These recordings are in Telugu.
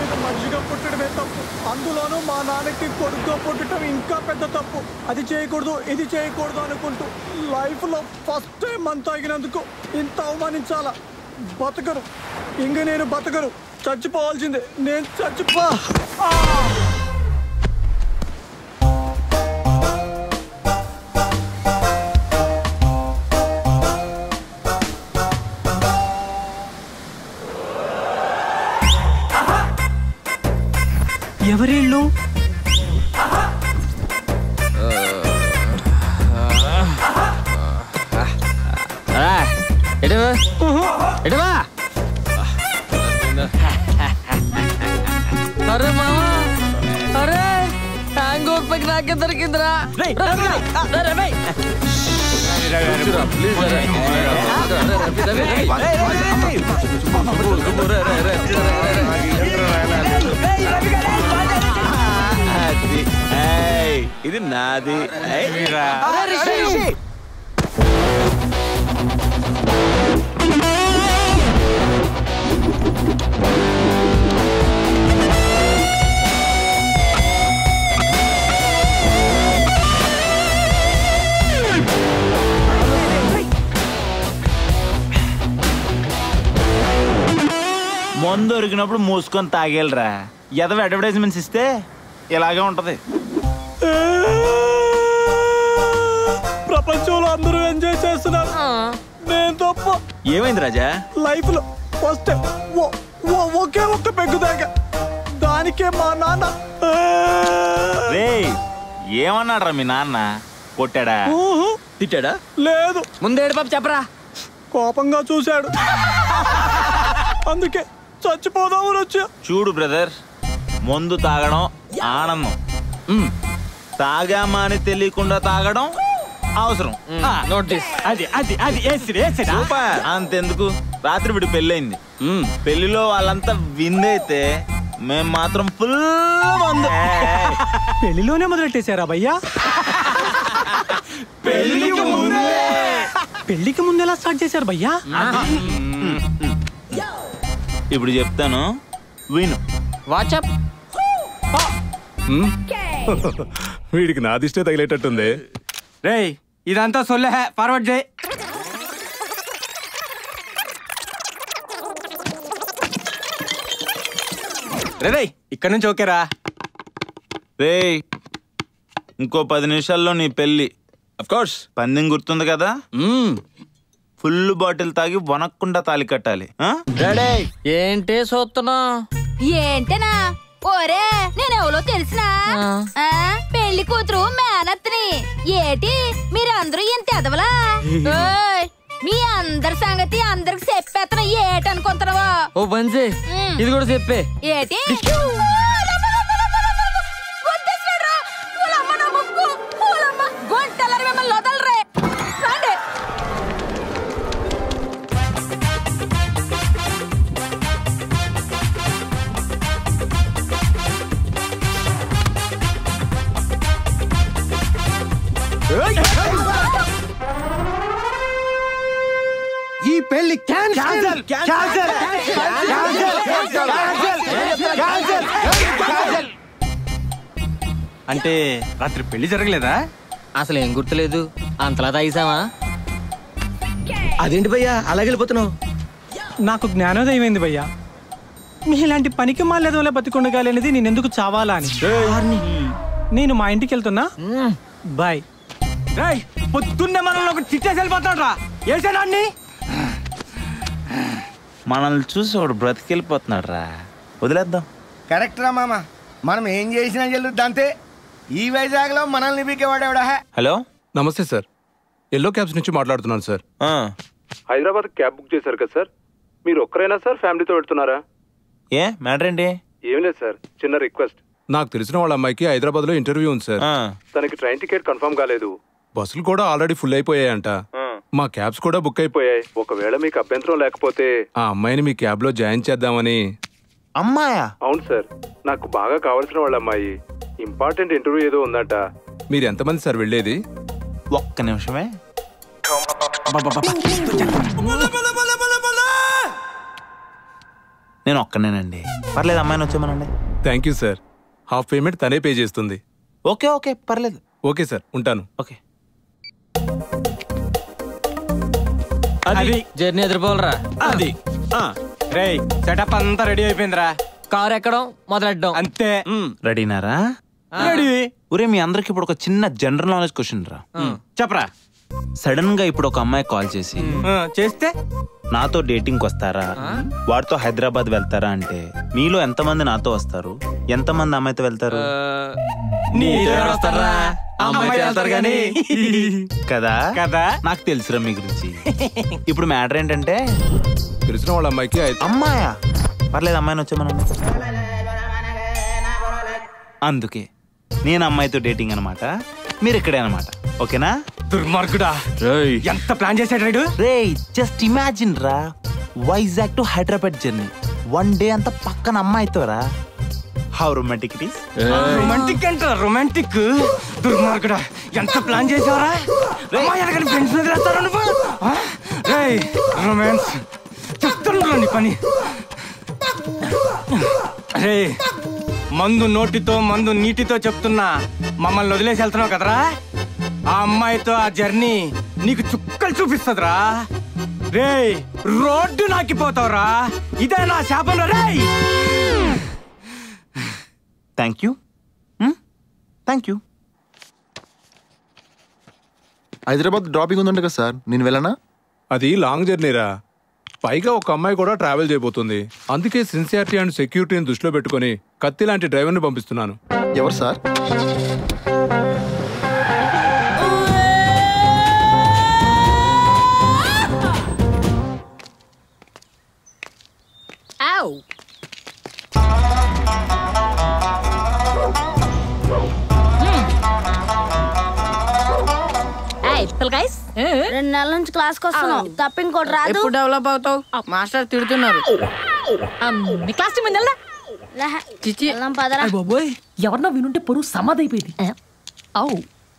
మీద మనిషిగా పుట్టడమే తప్పు అందులోనూ మా నాన్నకి కొడుకుగా పుట్టడం ఇంకా పెద్ద తప్పు అది చేయకూడదు ఇది చేయకూడదు అనుకుంటూ లైఫ్ లో ఫస్ట్ టైం మంత్ తాగినందుకు ఇంత అవమానించాలా బతకరు ఇంక నేను బతకరు చచ్చిపోవాల్సిందే నేను చచ్చిపో ఆ! ఎవరిళ్ళు ఎడవా ఎడవా అరే మామా అరే హ్యాంగ్ ఓవర్ నాకే దొరికిందిరా ఇది నాది ఏయ్. మందు దొరికినప్పుడు మూసుకొని తాగేలరా ఎదవ అడ్వర్టైజ్మెంట్స్ ఇస్తే ఇలాగే ఉంటది ప్రపంచంలో అందరూ ఎంజాయ్ చేస్తున్నారు నేను తప్ప ఏమైంది రాజా లైఫ్ లో ఫస్ట్ టైం ఓ- ఓ- ఒకే ఒక్క పెగ్గు దాకా దానికే మా నాన్న ఆ! రే ఏమన్నాడు మీ నాన్న కొట్టాడా ఊహు, తిట్టాడా లేదు ముందేడు పాప చెప్పరా కోపంగా చూశాడు అందుకే చచ్చిపోదామని వచ్చా చూడు బ్రదర్ మందు తాగడం ఆనందం ఉమ్. తాగామా అని తెలియకుండా తాగడం అవసరం నోట్ దిస్ అది అది అది ఏసిరి ఏసిరి సూపర్ అంతెందుకు రాత్రి విడి పెళ్ళయింది పెళ్లిలో వాళ్ళంతా విందైతే మేం మాత్రం ఫుల్ మందు పెళ్లిలోనే మొదలెట్టేశారా భయ్యా పెళ్లికి ముందే పెళ్లికి ముందు ఎలా స్టార్ట్ చేశారు భయ్యా ఇప్పుడు చెప్తాను విను వాట్సాప్ వీడికి నాదిష్టే తగిలేటట్టుంది రేయ్ ఇదంతా సొల్లే ఫార్వర్డ్ చేయి రేయ్ ఇక్కడ నుంచి ఓకేరా రే ఇంకో పది నిమిషాల్లో నీ పెళ్ళి అఫ్ కోర్స్ పందెం గుర్తుంది కదా ఫుల్ బాటిల్ తాగి వనక్కుండా తాలి కట్టాలి ఆ? ఏంటి చూస్తున్నా ఏంటనా ఓరే నేనెవరో తెలిసినా ఆ, పెళ్లి కూతురు మేనత్ని ఏటి మీరందరూ ఇంత ఎదవలా ఓయ్, మీ అందరి సంగతి అందరికి చెప్పేతన ఏటనుకుంటున్నావా ఓ బంజే మ్. ఇది కూడా చెప్పే ఏటి గుద్దేశాడురా. ఊలమ్మ నా ముక్కు. ఊలమ్మ. గుంటలరి మిమ్మల్ని వదలరే. రండి. ఈ పెళ్లి క్యాన్సిల్ క్యాన్సిల్ అంటే రాత్రి పెళ్లి జరగలేదా అసలు ఏం గుర్తులేదు అంతలా తాగిసామా అదేంటి భయ్యా అలాగే వెళ్ళిపోతున్నావు నాకు జ్ఞానోదయం అయింది భయ్యా మీలాంటి పనికి మాలేదోలే బతికొండగాలి అనేది నేను ఎందుకు చావాలా అని నేను మా ఇంటికి వెళ్తున్నా బాయ్ రాయ్ పొద్దున్నే మనల్ని ఒక చిట్టేసి వెళ్ళిపోతాడు రా ఏసాడాన్ని మనల్ని చూసి ఒకడు బ్రతికెళ్ళిపోతున్నాడు రా వదిలేద్దాం కరెక్ట్ రా మామ మనం ఏం చేసినా చెల్లుద్ది అంతే ఈ వైజాగ్ లో మనల్ని బీకేవాడేవాడా హలో నమస్తే సార్ ఎల్లో క్యాబ్స్ నుంచి మాట్లాడుతున్నాను సార్ ఆ, హైదరాబాద్ క్యాబ్ బుక్ చేశారు కదా సార్ మీరు ఒక్కరైనా సార్ ఫ్యామిలీతో పెడుతున్నారా ఏ మ్యాటర్ ఏంటి ఏం లేదు సార్ చిన్న రిక్వెస్ట్ నాకు తెలిసిన వాళ్ళ అమ్మాయికి హైదరాబాద్ లో ఇంటర్వ్యూ ఉంది సార్ ఆ, తనకి ట్రైన్ టికెట్ కన్ఫర్మ్ కాలేదు బస్సులు కూడా ఆల్రెడీ ఫుల్ అయిపోయాయంట ఆ, మా క్యాబ్స్ కూడా బుక్ అయిపోయి పోయాయి ఒకవేళ మీకు అభ్యంతరం లేకపోతే ఆ అమ్మాయిని మీ క్యాబ్ లో జాయిన్ చేద్దామని అమ్మాయా అవును సార్ నాకు బాగా కావాల్సిన వాళ్ళ అమ్మాయి ఇంపార్టెంట్ ఇంటర్వ్యూ ఏదో ఉందట మీరు ఎంతమంది సార్ వెళ్ళేది ఒక్క నిమిషమే నేను ఒక్కనేనండి పర్లేదు అమ్మాయిని వచ్చేమనండి thank you sir half payment తనే పే చేస్తుంది ఓకే ఓకే పర్లేదు ఓకే సార్ ఉంటాను ఓకే అది జర్నీ ఎదురుపోవాలరా అది రేయ్ సెటప్ అంతా రెడీ అయిపోయిందిరా కారు ఎక్కడం మొదలెట్టడం అంతే రెడీనారా రెడీ ఒరే మీ అందరికి ఇప్పుడు ఒక చిన్న జనరల్ నాలెడ్జ్ క్వశ్చన్ రా చెప్పరా సడన్ గా ఇప్పుడు ఒక అమ్మాయి కాల్ చేసి ఆ, చేస్తే నాతో డేటింగ్ వస్తారా వాడితో హైదరాబాద్ వెళ్తారా అంటే మీలో ఎంతమంది నాతో వస్తారు ఎంతమంది అమ్మాయితో వెళ్తారు నీతో వస్తారా అమ్మాయి వెళ్తారు గానీ కదా కదా నాకు తెలుసురా మీ గురించి ఇప్పుడు మ్యాటర్ ఏంటంటే తెలిసిన వాళ్ళ అమ్మాయికి ఐ- అమ్మాయా పర్లేదు అమ్మాయిని వచ్చామనండి అందుకే నేను అమ్మాయితో డేటింగ్ అనమాట మీరు ఇక్కడే అనమాట ఓకేనా దుర్మార్గుడా ఎంత ప్లాన్ చేశాడు రైడు రే జస్ట్ ఇమాజిన్ రా Vizag to Hyderabad journey one day అంతా పక్కన అమ్మాయితో రా how romantic it is romantic అంట రొమాంటిక్ దుర్మార్గుడా ఎంత ప్లాన్ చేసావరా అమ్మాయి ఫ్రెండ్స్ వదిలేస్తారా నువ్వు ఆ? రేయ్ రొమాన్స్ చెప్తున్నా నీ పని రే మందు నోటితో మందు నీటితో చెప్తున్నా మమ్మల్ని వదిలేసి వెళ్తున్నావు కదరా ఆ అమ్మాయితో ఆ జర్నీ నీకు చుక్కలు చూపిస్తుందిరా రేయ్ రోడ్డు నాకిపోతావురా ఇదే నా శాపం రేయ్ thank you thank you Hyderabad dropping ఉందంట కదా సార్ నేను వెళ్ళనా అది లాంగ్ జర్నీరా పైగా ఒక అమ్మాయి కూడా ట్రావెల్ చేయబోతుంది అందుకే సిన్సియారిటీ అండ్ సెక్యూరిటీని దృష్టిలో పెట్టుకొని కత్తి లాంటి డ్రైవర్ని పంపిస్తున్నాను ఎవరు సార్ పిల్లకాయస్ రెండు నెలల నుంచి క్లాస్ కి వస్తున్నాం తప్ప ఇంకోటి రాదు ఎప్పుడు డెవలప్ అవుతావు మాస్టర్ తిడుతున్నారు మీ క్లాస్ టీం వెళ్దా చిచి వెళ్దాం పదరా బాబోయ్ ఎవరన్నా వినుంటే పరువు సమాధైపోయింది అవు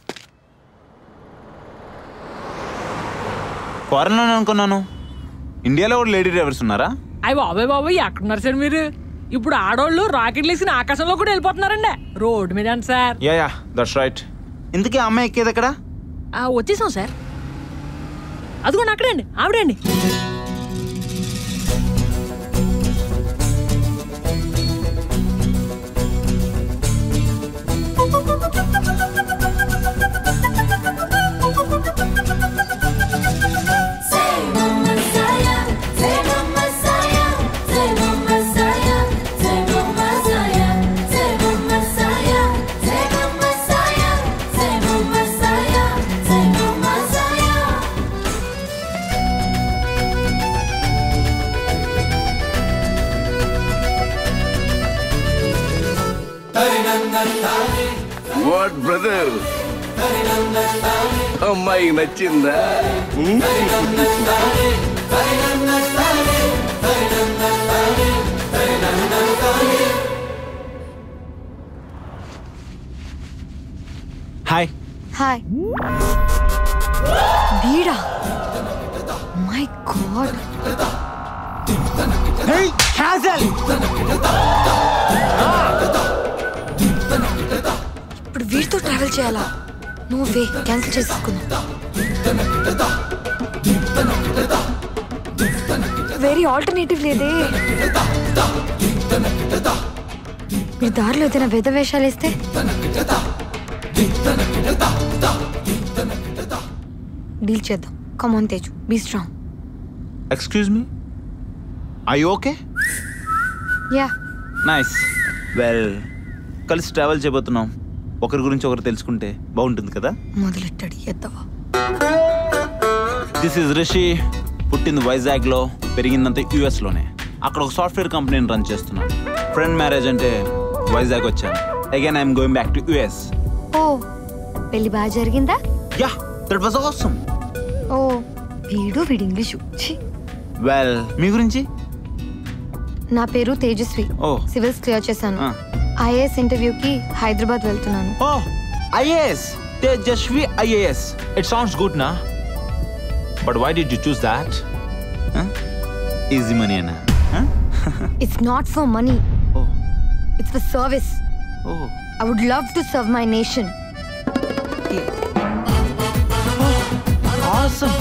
ఫారెన్ లోనే అనుకున్నాను ఇండియాలో కూడా లేడీ డ్రైవర్స్ ఉన్నారా అయ్యి బాబాయ్ బాబాయ్ ఎక్కడున్నారు సార్ మీరు ఇప్పుడు ఆడోళ్ళు రాకెట్లు వేసిన ఆకాశంలో కూడా వెళ్ళిపోతున్నారండి రోడ్డు మీద అండి sir ya ya that's right ఇంతకీ ఆ అమ్మాయి ఎక్కేది ఎక్కడ ఆ, వచ్చేసాం సార్ అదిగోండి అక్కడే అండి ఆవిడే అండి వాట్ బ్రదర్ అమ్మాయి నచ్చిందా హాయ్ హాయ్ వీడా మై గాడ్ ఇప్పుడు వీడితో ట్రావెల్ చేయాలా నువ్వు వే క్యాన్సిల్ చేసుకున్నా వెరీ ఆల్టర్నేటివ్ లేదే మీరు దారిలో ఏదైనా వేద వేషాలు వేస్తే డీల్ చేద్దాం come on Teju be strong excuse me I okay ya nice well కలిసి ట్రావెల్ చేయబోతున్నాం ఒకరి గురించి ఒకరు తెలుసుకుంటే బాగుంటుంది కదా మొదలెట్టాడు ఎద్దవా దిస్ ఇస్ రిషి పుట్టింది వైజాగ్ లో పెరిగిందంతా యుఎస్ లోనే అక్కడ ఒక సాఫ్ట్వేర్ కంపెనీని రన్ చేస్తున్నాను ఫ్రెండ్ మ్యారేజ్ అంటే వైజాగ్ వచ్చాను again I'm going back to US ఓ పెళ్లి బాగా జరిగిందా యా దట్ వాజ్ ఆసమ్ ఓ వీడు వీడి ఇంగ్లీషు ఛీ. వెల్ మీ గురించి నా పేరు తేజస్వి ఓ సివిల్స్ క్లియర్ చేశాను ఆ. ఐఏఎస్ ఇంటర్వ్యూకి హైదరాబాద్ వెళ్తున్నాను ఓ IAS Tejaswi IAS it sounds good నా but why did you choose that easy money అన్నా It's not for money. It's for service. Oh. I would love to serve my nation. Awesome.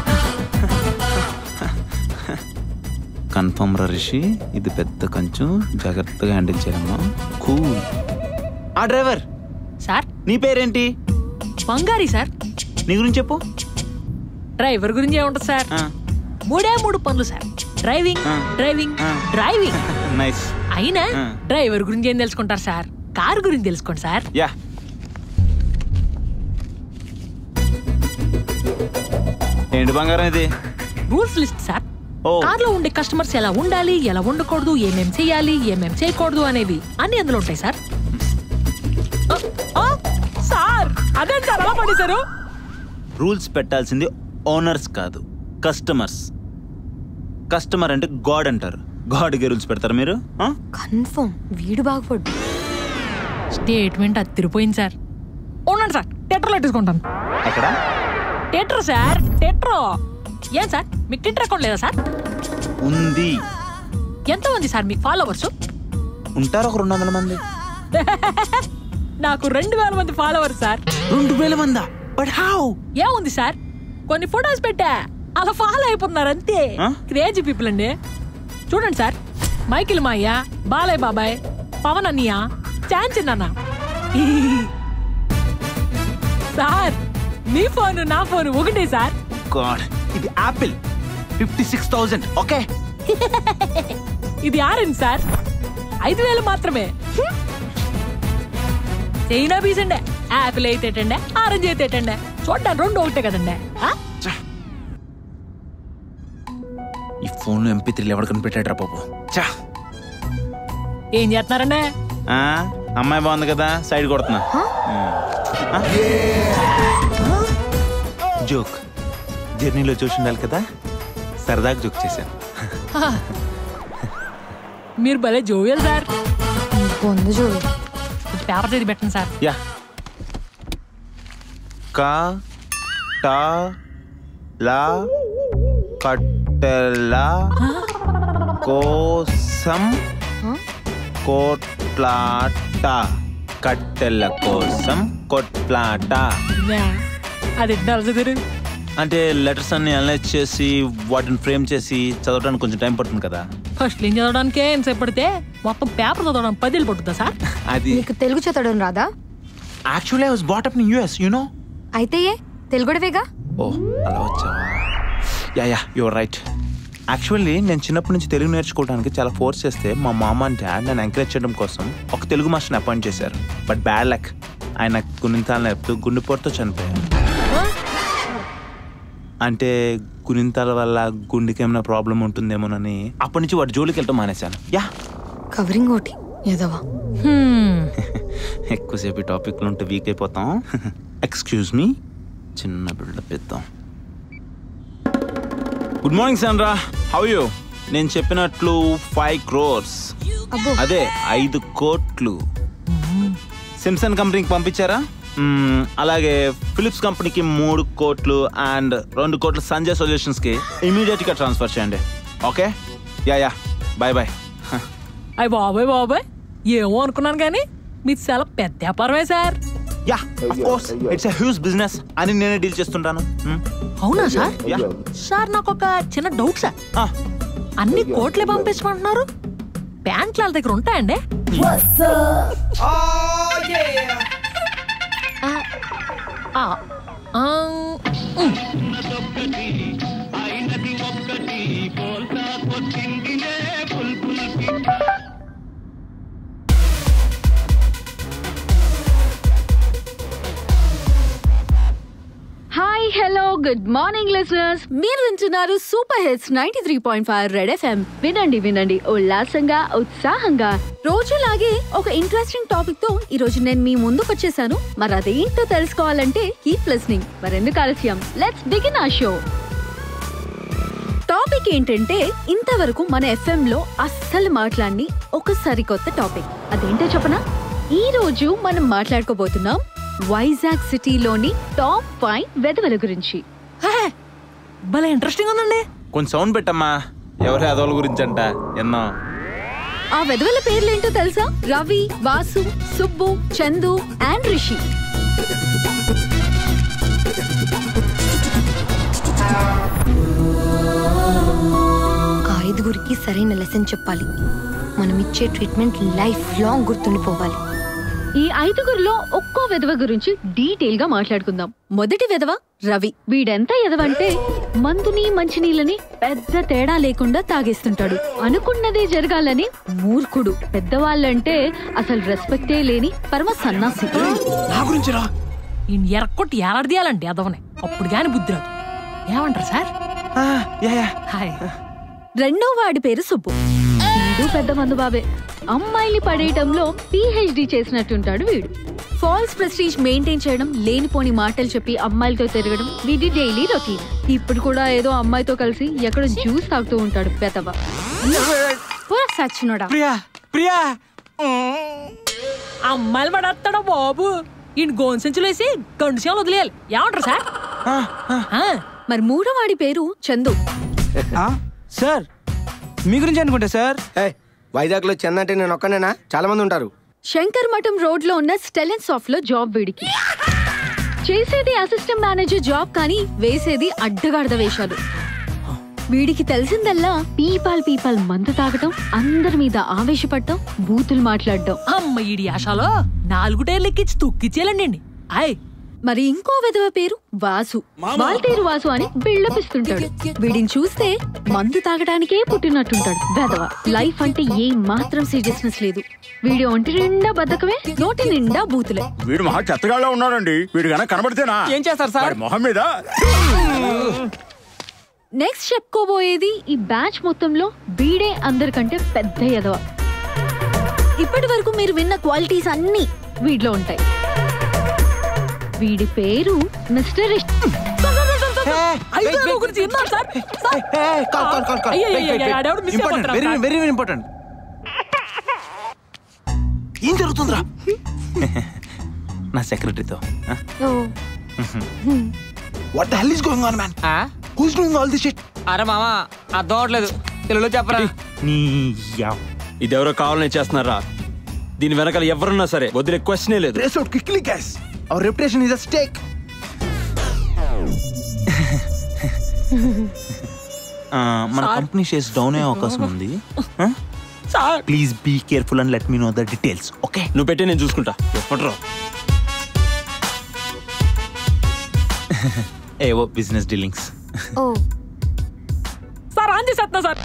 Confirm రా రిషి ఇది పెద్ద కంచు జాగ్రత్తగా హ్యాండిల్ చేయమ్మా కూల్ ఆ డ్రైవర్ సార్ నీ పేరేంటి బంగారి సార్ నీ గురించి చెప్పు డ్రైవర్ గురించి ఏముంటుంది సార్ మూడే మూడు పనులు sir driving driving driving nice అయినా ఆ. డ్రైవర్ గురించి ఏం తెలుసుకుంటారు సార్ కార్ గురించి తెలుసుకోండి సార్ యా ఏంటి బంగారం ఇది రూల్స్ లిస్ట్ సార్ ఓ. కార్ లో ఉండే కస్టమర్స్ ఎలా ఉండాలి ఎలా ఉండకూడదు ఏమేం చేయాలి ఏమేం చేయకూడదు అనేవి అన్ని అందులో ఉంటాయి సార్ ఆ, ఆ, సార్ అదేం సార్ అలా పడేశారు రూల్స్ పెట్టాల్సింది ఓనర్స్ కాదు కస్టమర్స్ కస్టమర్ అంటే గాడ్ అంటారు గాడ్కి రూల్స్ పెడతారు మీరు ఆ? కన్ఫర్మ్ వీడు బాగుపడు స్టేట్మెంట్ అత్తిరిపోయింది సార్ ఉండండి సార్ టెట్రోలో పెట్టేసుకుంటాను ఎక్కడ టెట్రో సార్ టెట్రో ఏం సార్ మీకు ట్విట్టర్ అకౌంట్ లేదా సార్ ఉంది ఎంత ఉంది సార్ మీకు ఫాలోవర్స్ ఉంటారు ఒక రెండు వందల మంది నాకు రెండు వేల మంది ఫాలోవర్స్ సార్ రెండు వేల మందా బట్ హౌ ఏముంది సార్ కొన్ని ఫొటోస్ పెట్టా అలా ఫాలో అయిపోతున్నారు అంతే ఆ? క్రేజీ పీపుల్ అండి చూడండి సార్ మైకిల్ మాయ్య బాలయ్య బాబాయ్ పవన్ అన్నయ్య చాంచన్ అన్న సార్ మీ ఫోన్ నా ఫోన్ ఒకటే సార్ గాడ్ ఇది Apple fifty six thousand okay ఇది ఆరెంజ్ సార్ ఐదు వేలు మాత్రమే చైనా పీస్ అండి యాపిల్ అయితే ఏంటండి ఆరెంజ్ అయితే ఏంటండి చూడ్డానికి రెండు ఒకటే కదండి ఆ? ఈ ఫోన్ ఎంపీ త్రీలు ఎవడు కనిపెట్టాడు రా బాబు చా ఏం చేస్తున్నారండి ఆ, అమ్మాయి బాగుంది కదా సైడ్ కొడుతున్నా జోక్ జర్నీలో చూసి ఉండాలి కదా సరదాగా జోక్ చేశాను హా. మీరు భలే జోవియల్ సార్ పొందు చూడు పేపర్ చదివి పెట్టండి సార్ యా కా టా లా కట్టెల కోసం కొట్లాట కట్టెల కోసం కొట్లాట యా. అది ఎట్లా చదివారు అంటే లెటర్స్ అన్ని అనలైజ్ చేసి వాటిని ఫ్రేమ్ చేసి చదవడానికి కొంచెం టైం పడుతుంది కదా ఫస్ట్ ఏం చదవడానికే ఎంతసేపు పడితే మొత్తం పేపర్ చదవడానికి పదిలు పడుతుందా సార్ అది నీకు తెలుగు చదవడం రాదా actually I was brought up in US you know అయితే ఏ తెలుగుడవేగా ఓ అలా వచ్చావా yeah yeah you're right actually నేను చిన్నప్పటి నుంచి తెలుగు నేర్చుకోవడానికి చాలా ఫోర్స్ చేస్తే మా మామ అండ్ డాడ్ నన్ను ఎంకరేజ్ చేయడం కోసం ఒక తెలుగు మాస్టర్ని అపాయింట్ చేశారు బట్ బ్యాడ్ లక్ ఆయన గుణింతాలు నేర్పుతూ గుండెపోటుతో చనిపోయారు అంటే గుణింతాల వల్ల గుండెకి ఏమైనా ప్రాబ్లం ఉంటుందేమోనని అప్పటి నుంచి వాటి జోలికి వెళ్ళటం మానేశాను యా కవరింగ్ ఒకటి ఎదవా ఎక్కువసేపు ఈ టాపిక్లో ఉంటే వీక్ అయిపోతాం ఎక్స్క్యూజ్ మీ చిన్న బిల్డప్ ఇద్దాం good morning Sandra how you నేను చెప్పినట్లు ఫైవ్ క్రోర్స్ అదే ఐదు కోట్లు సిమ్సన్ కంపెనీకి పంపించారా మ్మ్, అలాగే ఫిలిప్స్ కంపెనీకి మూడు కోట్లు అండ్ రెండు కోట్లు సంజయ్ సొల్యూషన్స్కి ఇమీడియట్గా ట్రాన్స్ఫర్ చేయండి okay yeah yeah bye bye అయ్యి బాబాయ్ బాబాయ్ ఏమో అనుకున్నాను కానీ మీది చాలా పెద్ద వ్యాపారమే sir yeah of course it's a huge business అని నేనే డీల్ చేస్తుంటాను మ్మ్. అవునా సార్ యా సార్ నాకు ఒక చిన్న డౌట్ సార్ అన్ని కోట్లే పంపించమంటున్నారు ప్యాంట్లు వాళ్ళ దగ్గర ఉంటాయండి ఆ, ఆ, um. Hi hello good morning listeners మీరు వింటున్నారు super hits ninety three point five red FM వినండి వినండి ఉల్లాసంగా ఉత్సాహంగా రోజులాగే ఒక ఇంట్రెస్టింగ్ టాపిక్ తో ఈ రోజు నేను మీ ముందుకు వచ్చేసాను మరి అదేంటో తెలుసుకోవాలంటే కీప్ లిస్నింగ్ మరెందుకు ఆలస్యం లెట్స్ బిగిన్ ఆ షో టాపిక్ ఏంటంటే ఇంతవరకు మన ఎఫ్ఎం లో అస్సలు మాట్లాడిని ఒక సరికొత్త టాపిక్ అదేంటో చెప్పనా ఈ రోజు మనం మాట్లాడుకోబోతున్నాం వైజాగ్ సిటీలోని టాప్ ఫైవ్ వెధవల గురించి భలే ఇంట్రెస్టింగ్ ఉందండి కొంచెం సౌండ్ పెట్టమ్మా ఎవరి అదోల గురించి అంట ఎన్నో ఆ వెధవల పేర్లేంటో తెలుసా రవి వాసు సుబ్బు చందు అండ్ రిషి ఆ ఐదుగురికి సరైన లెసన్ చెప్పాలి మనం ఇచ్చే ట్రీట్మెంట్ లైఫ్ లాంగ్ గుర్తుండిపోవాలి ఈ ఐదుగురిలో ఒక్కో విధవ గురించి డీటెయిల్ గా మాట్లాడుకుందాం మొదటి విధవ రవి వీడెంత ఎదవంటే మందుని మంచినీళ్ళని పెద్ద తేడా లేకుండా తాగేస్తుంటాడు అనుకున్నదే జరగాలని మూర్ఖుడు పెద్దవాళ్ళంటే అసలు రెస్పెక్టే లేని పరమ సన్నాసి నా గురించి రా ఈ ఎరక్కొట్టి ఏలాడదీయాలంటే అదవనే అప్పుడు గాని బుద్ధి రాదు ఏమంటారు సార్ హాయ్ రెండో వాడి పేరు సుబ్బు వీడు పెద్ద మందు బాబే అమ్మాయిని పడేయటంలో పిహెచ్డి చేసినట్టుంటాడు వీడు ఫాల్స్ ప్రెస్టీజ్ మెయింటైన్ చేయడం లేనిపోని మాటలు చెప్పి అమ్మాయిలతో తిరగడం వీడి డైలీ రొటీన్ ఇప్పుడు కూడా ఏదో అమ్మాయితో కలిసి ఎక్కడ జ్యూస్ తాగుతూ ఉంటాడు పెదవ సచ్చినోడా ప్రియా ప్రియా అమ్మాయిలు పడేస్తాడా బాబు ఈ గోన్ సంచులు వేసి గండు సేవలు వదిలేయాలి ఏమంటారు సార్ మరి మూడో వాడి పేరు చందు సార్ మీ గురించి అనుకుంటా సార్ వైజాగ్ లో చెన్న అంటే నేను ఒక్కనేనా చాలా మంది ఉంటారు శంకర్ మఠం రోడ్ లో ఉన్న స్టెలెన్ సాఫ్ట్ లో జాబ్ వీడికి చేసేది అసిస్టెంట్ మేనేజర్ జాబ్ కానీ వేసేది అడ్డగాడిద వేషాలు వీడికి తెలిసిందల్లా పీపాల్ పీపాల్ మందు తాగటం అందరి మీద ఆవేశపడటం బూతులు మాట్లాడటం అమ్మ ఈడి ఆశాలో నాలుగు టైర్లు ఎక్కించి తొక్కిచ్చేయాలండి ఆయ్ మరి ఇంకో విధవ పేరు వాసు వాల్తేరు వాసు అని బిళ్ళపిస్తుంటాడు వీడిని చూస్తే మందు తాగడానికే పుట్టినట్టుంటాడు వెధవ లైఫ్ అంటే ఏ మాత్రం సీరియస్నెస్ లేదు వీడి ఒంటి నిండా బద్దకమే నోటి నిండా బూతులే వీడు మహా చెత్తగాళ్ళ ఉన్నాడండి వీడు గనక కనబడితేనా ఏం చేస్తారు సార్? వాడి మొహం మీద నెక్స్ట్ చెప్పుకోబోయేది ఈ బ్యాచ్ మొత్తంలో వీడే అందరికంటే పెద్ద ఎదవ ఇప్పటి వరకు మీరు విన్న క్వాలిటీస్ అన్ని వీడిలో ఉంటాయి వీడి పేరు మిస్టర్ ఐదు గురించి విన్నారు సార్ సార్. అయ్యయ్యయ్య, ఆడెవడు మిస్ అయిపోతారా వెరీ సార్? వెరీ ఇంపార్టెంట్ ఏం జరుగుతుందిరా నా సెక్రటరీతో what the hell is going on man who's doing all this shit అరే మామా అర్థం అవట్లేదు తెలుగులో చెప్పరా నీ ఇదెవరో కావాలని చేస్తున్నారా దీని వెనకాల ఎవరున్నా సరే వదిలే క్వశ్చనే లేదు race out quickly guys our reputation is at stake మన సార్. కంపెనీ షేర్స్ డౌన్ అయ్యే అవకాశం ఉంది sir please be careful and let me know the details okay నువ్వు పెట్టి నేను చూసుకుంటా ఎప్పట్రా ఏవో బిజినెస్ డీలింగ్స్ ఓ సార్ ఆన్ చేసేస్తున్నా సార్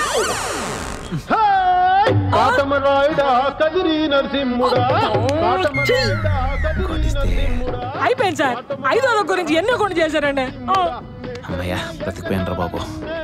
అయిపోయింది సార్ ఐదో గురించి ఎన్నో కొన్ని చేశారండి ఆ. అమ్మయ్యా బ్రతికిపోయినరా బాబు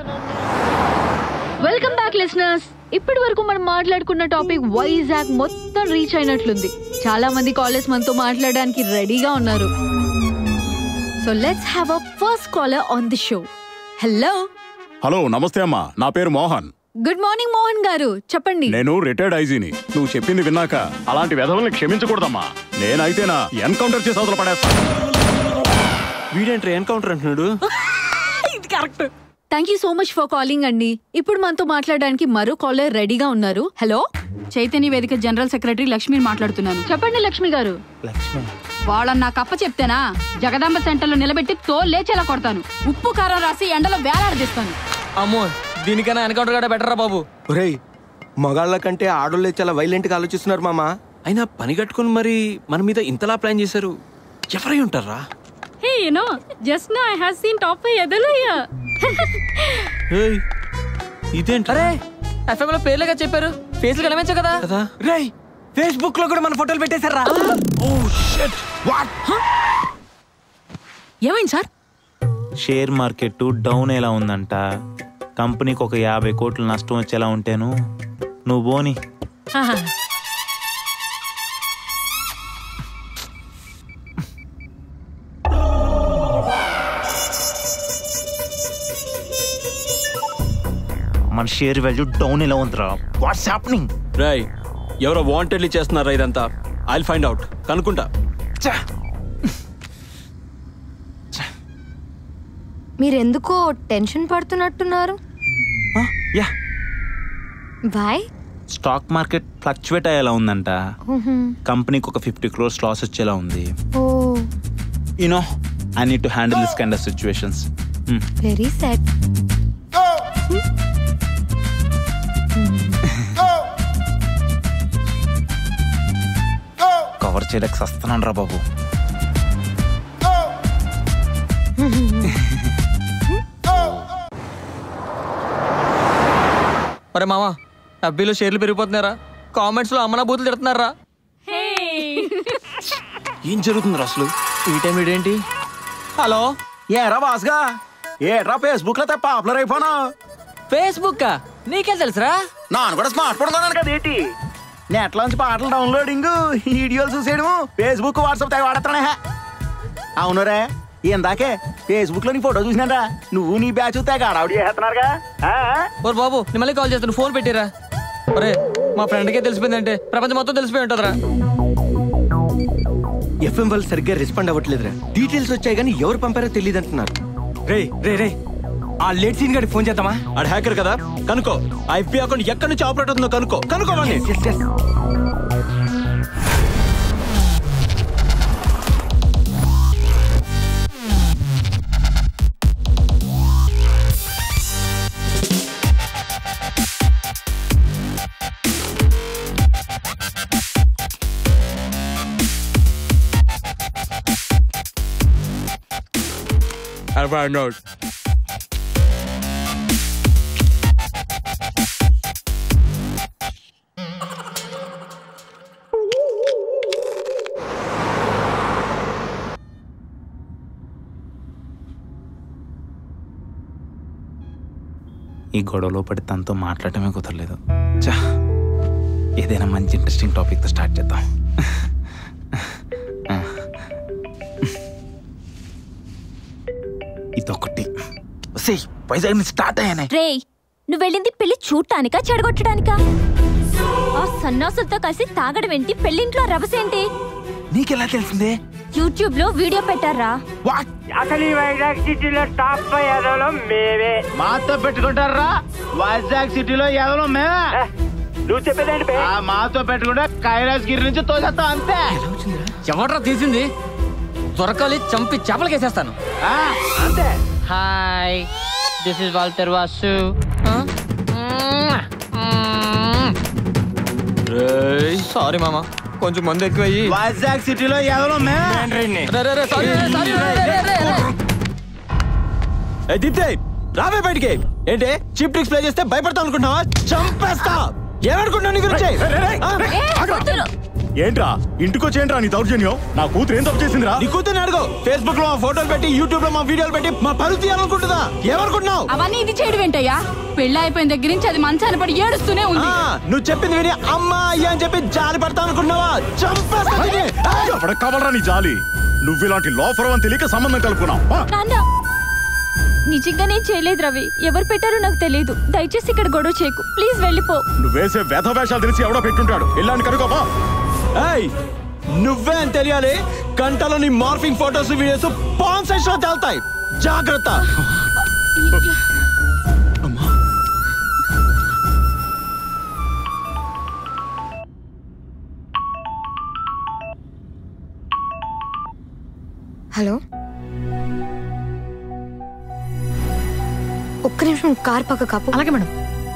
వెల్కమ్ బ్యాక్ లిసనర్స్ ఇప్పటి వరకు మనం మాట్లాడుకున్న టాపిక్ వైజాగ్ మొత్తం రీచ్ అయినట్లుంది చాలా మంది కాలేజ్ మనతో మాట్లాడడానికి రెడీగా ఉన్నారు so let's have a first caller on the show hello hello నమస్తే అమ్మా నా పేరు మోహన్ గుడ్ మార్నింగ్ మోహన్ గారు చెప్పండి నేను రిటైర్డ్ ఐజీని నువ్వు చెప్పింది విన్నాక అలాంటి వెధవల్ని క్షమించకూడదమ్మా నేనైతేనా ఎన్కౌంటర్ చేసి అవతల పడేస్తాను వీడేంట్రా ఎన్కౌంటర్ అంటున్నాడు ఇది correct thank you so much for calling అండి ఇప్పుడు మనతో మాట్లాడడానికి మరో కాలర్ రెడీగా ఉన్నారు హలో చైతన్య వేదిక జనరల్ సెక్రటరీ లక్ష్మిని మాట్లాడుతున్నాను చెప్పండి లక్ష్మి గారు లక్ష్మి వాళ్ళని నాకు అప్ప చెప్తేనా జగదాంబ సెంటర్లో నిలబెట్టి తో లేచేలా కొడతాను ఉప్పు కారం రాసి ఎండలో వేలాడదీస్తాను అమ్మో దీనికన్నా ఎన్కౌంటర్ కూడా బెటరా బాబు ఒరేయ్ మగాళ్ళ కంటే ఆడోళ్ళే చాలా వైలెంట్ గా ఆలోచిస్తున్నారు మామా అయినా పని కట్టుకుని మరి మన మీద ఇంతలా ప్లాన్ చేశారు ఎవరై ఉంటారా Hey, you know, just now I have seen top of Yadalaya. ఇదేంటి అరే ఎఫ్ఎం లో పేర్లుగా చెప్పారు ఫేస్లు కనిపించవు కదా కదా రేయ్ ఫేస్బుక్ లో కూడా మన ఫోటోలు పెట్టేశారా ఏమైంది సార్ షేర్ మార్కెట్ డౌన్ ఎలా ఉందంట కంపెనీకి ఒక యాభై కోట్లు నష్టం వచ్చేలా ఉంటేను నువ్వు పోని ఆహా. మన షేర్ వాల్యూ డౌన్ ఎలా ఉందిరా వాట్స్ హ్యాపెనింగ్ రాయ్ ఎవరో వాంటెడ్లీ చేస్తున్నారా ఇదంతా ఐ ఫైండ్ అవుట్ కనుక్కుంటా మీరెందుకో టెన్షన్ పడుతున్నట్టున్నారు yeah boy stock market fluctuate అయ్యేలా ఉందంట కంపెనీకి ఒక ఫిఫ్టీ క్రోర్స్ లాస్ వచ్చేలా ఉంది ఓ you know I need to handle this kind of situations very sad cover చేయడానికి సస్తున్నాను రా బాబు అరే మామ అబ్బీలో షేర్లు పెరిగిపోతున్నారా కామెంట్స్ లో అమ్మనా బూతులు తిడుతున్నారా ఏం జరుగుతుంది అసలు ఈ టైం ఇదేంటి హలో ఏరా బాస్గా ఏట్రా ఫేస్బుక్ లో పాపులర్ అయిపోనా ఫేస్బుక్ నీకేం తెలుసురా నాను కూడా స్మార్ట్ ఫోన్ కొన్నాను కదా ఏంటి నెట్ లోంచి పాటలు డౌన్లోడింగ్ వీడియోలు చూసేయడం ఫేస్బుక్ వాట్సాప్ తెగ వాడతానే అవునురే ఇందాకే ఫేస్బుక్ లో నీ ఫోటో చూసినారా నువ్వు నీ బ్యాచ్ తెగ అడావిడి చేస్తున్నారుగా ఓరు బాబు నేను మళ్ళీ కాల్ చేస్తాను ఫోన్ పెట్టిరా ఒరే మా ఫ్రెండ్కే తెలిసిపోయిందంటే ప్రపంచం మొత్తం తెలిసిపోయి ఉంటుందిరా ఎఫ్ఎం వాళ్ళు సరిగ్గా రెస్పాండ్ అవ్వట్లేదురా డీటెయిల్స్ వచ్చాయి కానీ ఎవరు పంపారో తెలియదు అంటున్నారు రే రే రే ఆ లేట్ సీన్ గారికి ఫోన్ చేద్దామా ఆడు హ్యాకర్ కదా కనుకో ఐపీ అకౌంట్ ఎక్కడి నుంచి ఆపరేట్ అవుతుందో కనుకో కనుకోవాలి I'll find out. ఈ గొడవలో పడి తనతో మాట్లాడటమే కుదరలేదు చా ఏదైనా మంచి ఇంట్రెస్టింగ్ టాపిక్తో స్టార్ట్ చేద్దాం ఇదొకటి వసే వైజాగ్ నుంచి స్టార్ట్ అయ్యానే రే నువ్వు వెళ్ళింది పెళ్లి చూడటానికా చెడగొట్టడానికా ఆ సన్నాసులతో కలిసి తాగడం ఏంటి పెళ్లింట్లో రభసేంటి నీకెలా తెలిసిందే యూట్యూబ్ లో వీడియో పెట్టారా అసలు ఈ వైజాగ్ సిటీలో టాప్ ఫైవ్ ఎదవలో మేమే మాతో పెట్టుకుంటారా వైజాగ్ సిటీలో ఎవరో మేమే నువ్వు చెప్పేదేంటి మాతో పెట్టుకుంటే కైలాస్ గిరి నుంచి తోసేస్తాం అంతే ఎవడ్రా తీసింది దొరకాలి చంపి చేపలకేసేస్తాను అంతే hi this is Walter Vasu sorry మామ కొంచెం మంది ఎక్కువయ్యి వైజాగ్ సిటీలో ఎవరో మేమే ఏ దీప్తే రావే బయటికి ఏంటి చీప్ ట్రిక్స్ ప్లే చేస్తే భయపడతా అనుకుంటున్నావా చంపేస్తా ఏమనుకుంటున్నావు నీ గురించి ఆ? ఏంట్రా ఇంటికొచ్చేంట్రా నీ దౌర్జన్యం నా కూతురు ఏం తప్పు చేసిందిరా నీ కూతుర్ని అడుగు ఫేస్బుక్ లో మా ఫోటోలు పెట్టి యూట్యూబ్ లో మా వీడియోలు పెట్టి మా పరువు తీయాలనుకుంటుందా ఏమనుకుంటున్నావు అవన్నీ ఇది చేయడం ఏంటయ్యా పెళ్ళి అయిపోయిన దగ్గర నుంచి అది మంచాన పడి ఏడుస్తూనే ఉంది ఆ, నువ్వు చెప్పింది విని అమ్మా అయ్యా అని చెప్పి జాలి పడతా అనుకున్నావా చంపేస్తా నిన్ను. ఆ! ఎవరికి కావాలరా నీ జాలి నువ్వు ఇలాంటి లోఫర్ అని తెలియక సంబంధం కలుపుకున్నావు ఆ? నాన్న నిజంగా నేను చేయలేదు రవి ఎవరు పెట్టారో నాకు తెలియదు దయచేసి ఇక్కడ గొడవ చేయకు ప్లీజ్ వెళ్ళిపో నువ్వు వేసే వేధ వేషాలు తెలిసి ఎవడో పెట్టుంటాడు ఇలాంటి కనుకోపా ఏయ్ నువ్వే అని తెలియాలి గంటలో నీ morphing photos videos pan size లో తేల్తాయి జాగ్రత్త హలో ఒక్క నిమిషం కార్ పక్క కాపు అలాగే మేడం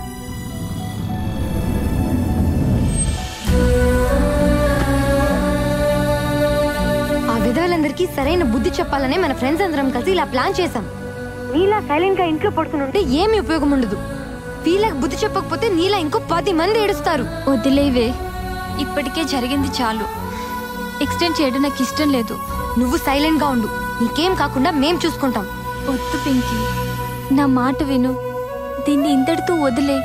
ఆ విధవలందరికీ సరైన బుద్ధి చెప్పాలనే మన ఫ్రెండ్స్ అందరం కలిసి ఇలా ప్లాన్ చేశాం నీలా సైలెంట్ గా ఇంట్లో పడుతుంటే ఏమి ఉపయోగం ఉండదు వీళ్ళకి బుద్ధి చెప్పకపోతే నీలా ఇంకో పది మంది ఏడుస్తారు వదిలేవే ఇప్పటికే జరిగింది చాలు ఎక్స్టెండ్ చేయడం నాకు ఇష్టం లేదు నువ్వు సైలెంట్ గా ఉండు నీకేం కాకుండా మేం చూసుకుంటాం వద్దు పింకీ నా మాట విను దీన్ని ఇంతటితో వదిలే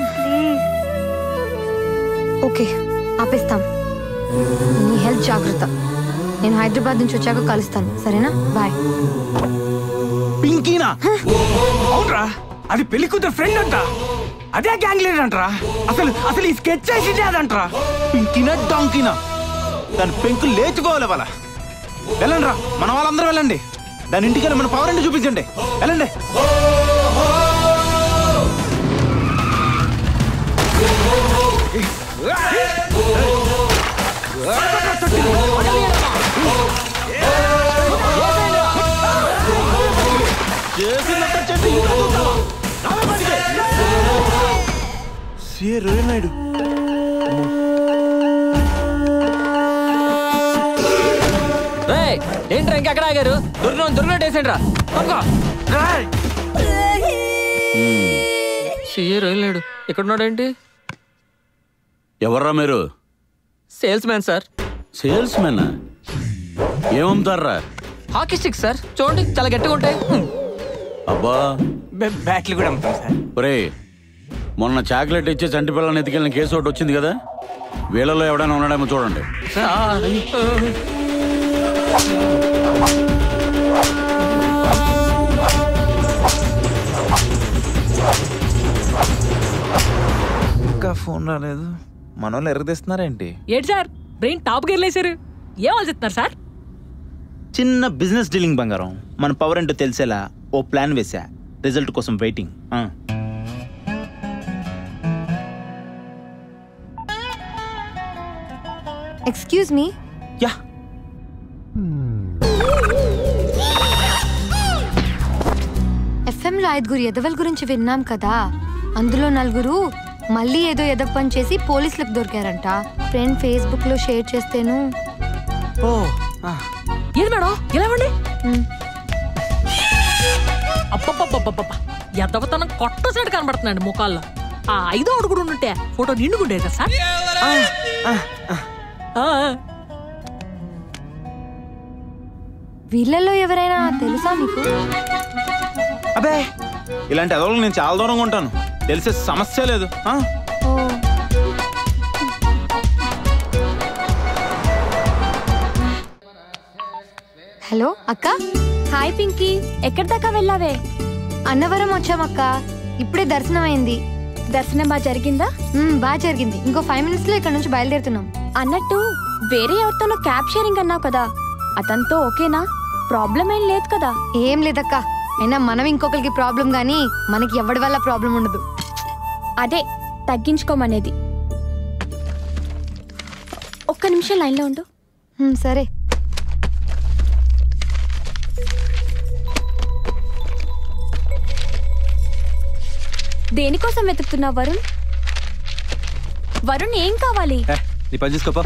ఓకే ఆపేస్తాం నీ హెల్త్ జాగ్రత్త నేను హైదరాబాద్ నుంచి వచ్చాక కలుస్తాను సరేనా బాయ్ పింకీనా అవునరా అది పెళ్లి కూతురు ఫ్రెండ్ అంట అదే గ్యాంగ్ లీడర్ అంటరా అసలు అసలు ఈ స్కెచ్ చేసిందే అదంటరా పింకీనా డాంకీనా దాని పెంకు లేచుకోవాలి వాళ్ళ వెళ్ళండి రా మన వాళ్ళందరూ వెళ్ళండి దాని ఇంటికి వెళ్ళి మన పవర్ ఏంటి చూపించండి వెళ్ళండి సిఏ రోయల్ నాయుడు రేయ్ ఏంట్రా ఇంకెక్కడ ఆగారు దొరికిన దొరికినట్టు వేసేయండి రా సిఏ రోయల్ నాయుడు ఎక్కడున్నాడేంటి ఎవర్రా మీరు salesman sir salesmen ఏమమ్ముతారా హాకీ స్టిక్ సార్ చూడండి చాలా గట్టిగా ఉంటాయి అబ్బా బ్యాట్లు కూడా అమ్ముతాం సార్ ఒరే మొన్న చాక్లెట్ ఇచ్చి చంటి పిల్లల్ని ఎత్తుకెళ్ళిన కేసు ఒకటి వచ్చింది కదా వీళ్ళలో ఎవడైనా ఉన్నాడేమో చూడండి ఇంకా ఫోన్ రాలేదు మన వాళ్ళు ఎరగదీస్తున్నారేంటి ఏంటి సార్ బ్రెయిన్ టాప్ గేర్ లేసారు ఏం ఆలోచిస్తున్నారు సార్ చిన్న బిజినెస్ డీలింగ్ బంగారం మన పవర్ ఏంటో తెలిసేలా ఓ ప్లాన్ వేసా రిజల్ట్ కోసం వెయిటింగ్ ఆ. ఎక్స్క్యూజ్ మీ యా ఎఫ్ఎంలో ఐదుగురు ఎదవల గురించి విన్నాం కదా అందులో నలుగురు మళ్ళీ ఏదో ఎదవ పని చేసి పోలీసులకు దొరికారంట ఫ్రెండ్ ఫేస్బుక్ లో షేర్ చేస్తేను ఓ ఏది మేడం ఇలా ఇవ్వండి అప్పప్పప్పప్ప ఎదవతనం కొట్టసినట్టు కనబడుతున్నాడు ముఖాల్లో ఆ ఐదో అడుగుడు ఉంటే ఫోటో నిండుకుండేది కదా సార్ ఆ, ఆ. వీళ్ళల్లో ఎవరైనా తెలుసా మీకు అబే ఇలాంటి ఎదవలకు నేను చాలా దూరంగా ఉంటాను తెలిసే సమస్య లేదు ఆ? హలో అక్క హాయ్ పింకీ ఎక్కడి దాకా వెళ్ళావే అన్నవరం వచ్చామక్క ఇప్పుడే దర్శనం అయింది దర్శనం బాగా జరిగిందా బాగా జరిగింది ఇంకో ఫైవ్ మినిట్స్ లో ఇక్కడ నుంచి బయలుదేరుతున్నాం అన్నట్టు వేరే ఎవరితోనో క్యాబ్ షేరింగ్ అన్నావు కదా అతనితో ఓకేనా ప్రాబ్లం ఏం లేదు కదా ఏం లేదక్క అయినా మనం ఇంకొకరికి ప్రాబ్లం గానీ మనకి ఎవడి వల్ల ప్రాబ్లం ఉండదు అదే తగ్గించుకోమనేది ఒక్క నిమిషం లైన్లో ఉండు హ్మ్, సరే దేనికోసం వెతుకుతున్నావు వరుణ్ వరుణ్ ఏం కావాలి నీ పని చూసుకోపా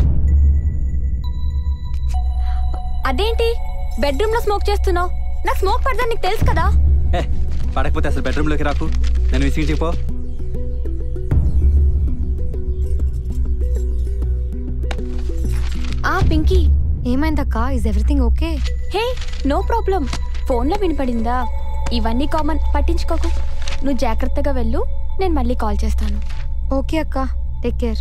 అదేంటి బెడ్రూమ్ లో స్మోక్ చేస్తున్నావు నాకు స్మోక్ పడదని నీకు తెలుసు కదా ఏ పడకపోతే అసలు బెడ్రూమ్లోకి రాకు నన్ను విసిగించిపో ఆ పింకీ ఏమైందక్క is everything okay hey no problem ఫోన్లో వినపడిందా ఇవన్నీ కామన్ పట్టించుకోకు నువ్వు జాగ్రత్తగా వెళ్ళు నేను మళ్ళీ కాల్ చేస్తాను ఓకే అక్క టేక్ కేర్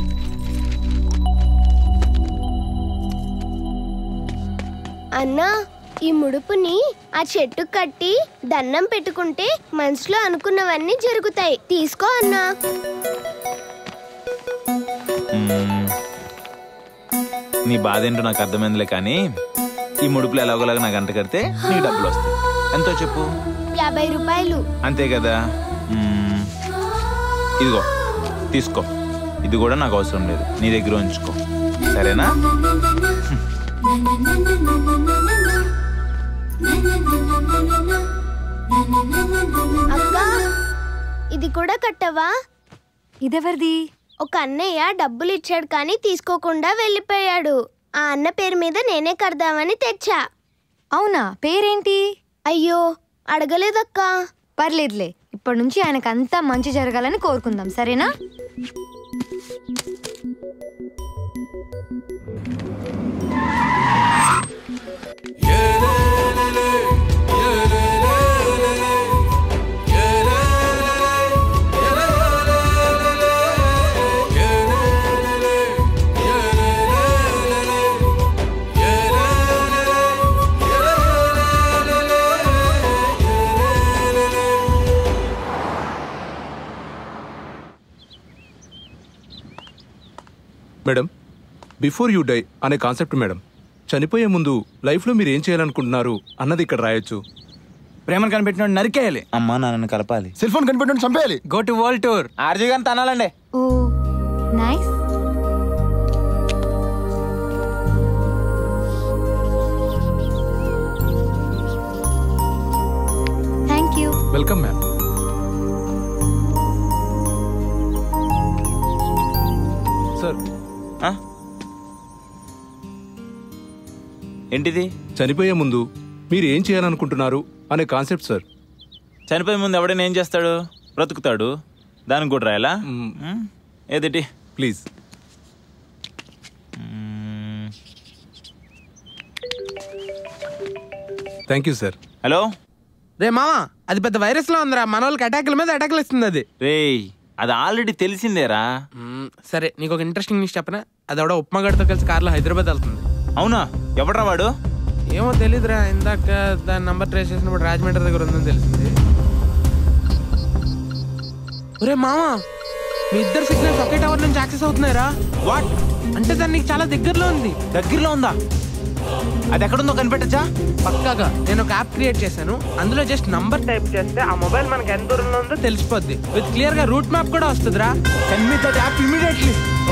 అన్నా ఈ ముడుపుని ఆ చెట్టు కట్టి దండం పెట్టుకుంటే మనసులో అనుకున్నవన్నీ జరుగుతాయి తీసుకో అన్నా మ్మ్. నీ బాధ ఏంటో నాకు అర్థమైందిలే కానీ ఈ ముడుపులు ఎలాగోలాగా నాకు అంట కడితే నీకు డబ్బులు వస్తాయి ఎంతో చెప్పు యాభై రూపాయలు అంతే కదా మ్మ్. ఇదిగో తీసుకో ఇది కూడా నాకు అవసరం లేదు నీ దగ్గర ఉంచుకో సరేనా అక్క ఇది కూడా కట్టవా ఇదెవరిది ఒక అన్నయ్య డబ్బులు ఇచ్చాడు కానీ తీసుకోకుండా వెళ్ళిపోయాడు ఆ అన్న పేరు మీద నేనే కడదామని తెచ్చా అవునా పేరేంటి అయ్యో అడగలేదక్క పర్లేదులే ఇప్పటి నుంచి ఆయనకు అంతా మంచి జరగాలని కోరుకుందాం సరేనా మేడం బిఫోర్ యూ డై అనే కాన్సెప్ట్ మేడం చనిపోయే ముందు లైఫ్లో మీరు ఏం చేయాలనుకుంటున్నారు అన్నది ఇక్కడ రాయొచ్చు ప్రేమను కనిపెట్టిన నరికేయాలి అమ్మా నాన్నని కలపాలి సెల్ ఫోన్ కనిపెట్టిన చంపేయాలి go to world tour RJ గారిని తనాలండి oh nice thank you welcome ma'am ఏంటిది చనిపోయే ముందు మీరు ఏం చేయాలనుకుంటున్నారు అనే కాన్సెప్ట్ సార్ చనిపోయే ముందు ఎవడైనా ఏం చేస్తాడు బ్రతుకుతాడు దానికి కూడా రాయాలా మ్మ్. ఏదిటి please thank you sir hello రే మామా అది పెద్ద వైరస్ లో ఉందిరా మన వాళ్ళకి అటాకుల మీద అటాకులు ఇస్తుంది అది రేయ్ అది ఆల్రెడీ తెలిసిందేరా సరే నీకు ఒక ఇంట్రెస్టింగ్ న్యూస్ చెప్పనా అది ఎవడో ఉప్మాగడ్తో కలిసి కార్లో హైదరాబాద్ వెళ్తుంది అవునా ఎవడ్రా వాడు ఏమో తెలీదురా ఇందాక దాని నంబర్ ట్రేస్ చేసినప్పుడు రాజమండ్రి దగ్గర ఉందని తెలిసింది ఒరే మామా మీ ఇద్దరు సిగ్నల్స్ ఒకే టవర్ నుంచి యాక్సెస్ అవుతున్నాయిరా వాట్ అంటే దాన్ని నీకు చాలా దగ్గరలో ఉంది దగ్గరలో ఉందా అది ఎక్కడుందో కనిపెట్టచ్చా పక్కాగా నేను ఒక యాప్ క్రియేట్ చేశాను అందులో జస్ట్ నంబర్ టైప్ చేస్తే ఆ మొబైల్ మనకి ఎంత దూరంలో ఉందో తెలిసిపోద్ది విత్ క్లియర్ గా రూట్ మ్యాప్ కూడా వస్తుందిరా కన్మీ దట్ యాప్ ఇమీడియట్లీ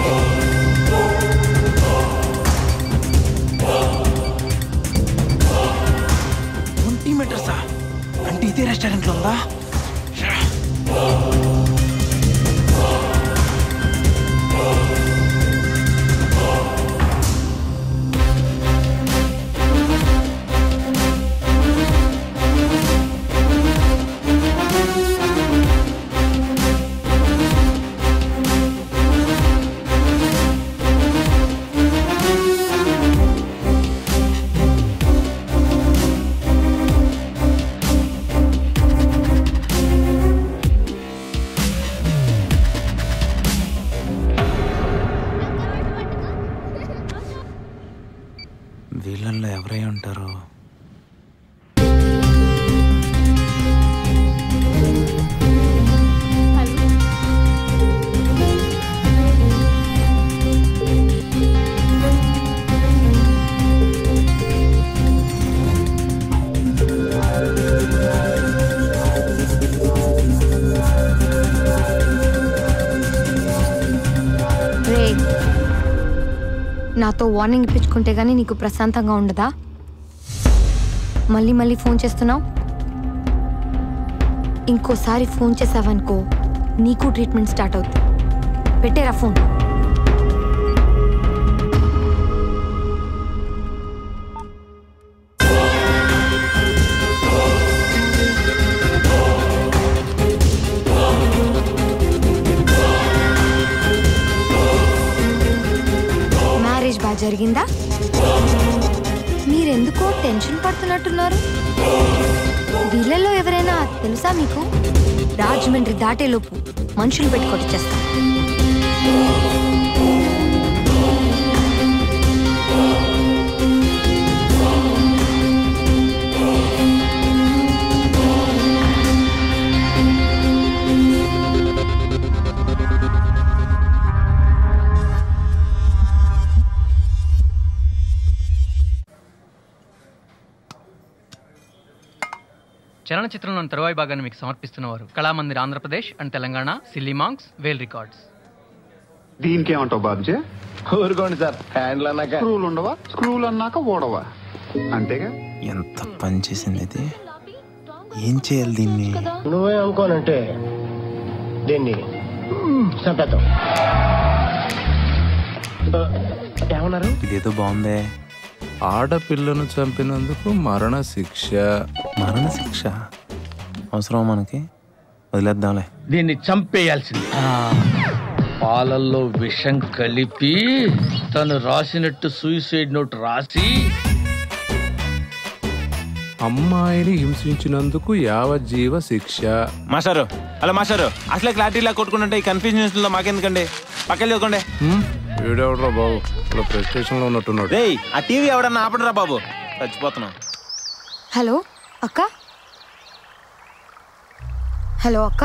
ట్వంటీ మీటర్సా అంటే ఇదే రెస్టారెంట్లో ఉందా వీళ్ళల్లో ఎవరై ఉంటారు రే నాతో వార్నింగ్ ఇప్పించుకుంటే గానీ నీకు ప్రశాంతంగా ఉండదా మళ్ళీ మళ్ళీ ఫోన్ చేస్తున్నావు ఇంకోసారి ఫోన్ చేసావనుకో నీకు ట్రీట్మెంట్ స్టార్ట్ అవుతుంది పెట్టేరా ఫోన్ మ్యారేజ్ బాగా జరిగిందా మీరెందుకో టెన్షన్ పడుతున్నట్టున్నారు వీళ్ళల్లో ఎవరైనా తెలుసా మీకు రాజమండ్రి దాటేలోపు మనుషులు పెట్టుకోటి చేస్తా చలనచిత్రంలోని తరువాయి భాగాన్ని మీకు సమర్పిస్తున్నవారు Kalamandir Andhra Pradesh and Telangana Silly Monks Whale Records దీనికి ఏమంటావు బాబ్జీ ఊరుకోండి సార్ హ్యాండ్లు అన్నాక స్క్రూలు ఉండవా స్క్రూలు అన్నాక ఓడవా అంతేగా ఎంత పని చేసింది ఇది ఏం చేయాలి దీన్ని నువ్వే అనుకోనంటే దీన్ని చంపేద్దాం ఏమన్నారు ఇదేదో బాగుందే ఆడపిల్లను చంపినందుకు మరణ శిక్ష మరణ శిక్ష అవసరం మనకి వదిలేద్దాంలే దీన్ని చంపేయాల్సింది పాలల్లో విషం కలిపి తను రాసినట్టు సూసైడ్ నోట్ రాసి అమ్మాయిని హింసించినందుకు యావజ్జీవ శిక్ష మాస్టారు హలో మాస్టారు అసలే క్లారిటీ లా కొట్టుకుంటుంటే ఈ కన్ఫ్యూజన్ లో మాకెందుకండి పక్కన చదువుకోండి వీడెవడరా బాబు ఇక్కడ ప్రెస్ స్టేషన్ లో ఉన్నట్టున్నాడు రేయ్ ఆ టీవీ ఎవడన్నా ఆపడరా బాబు చచ్చిపోతున్నాం హలో అక్క హలో అక్క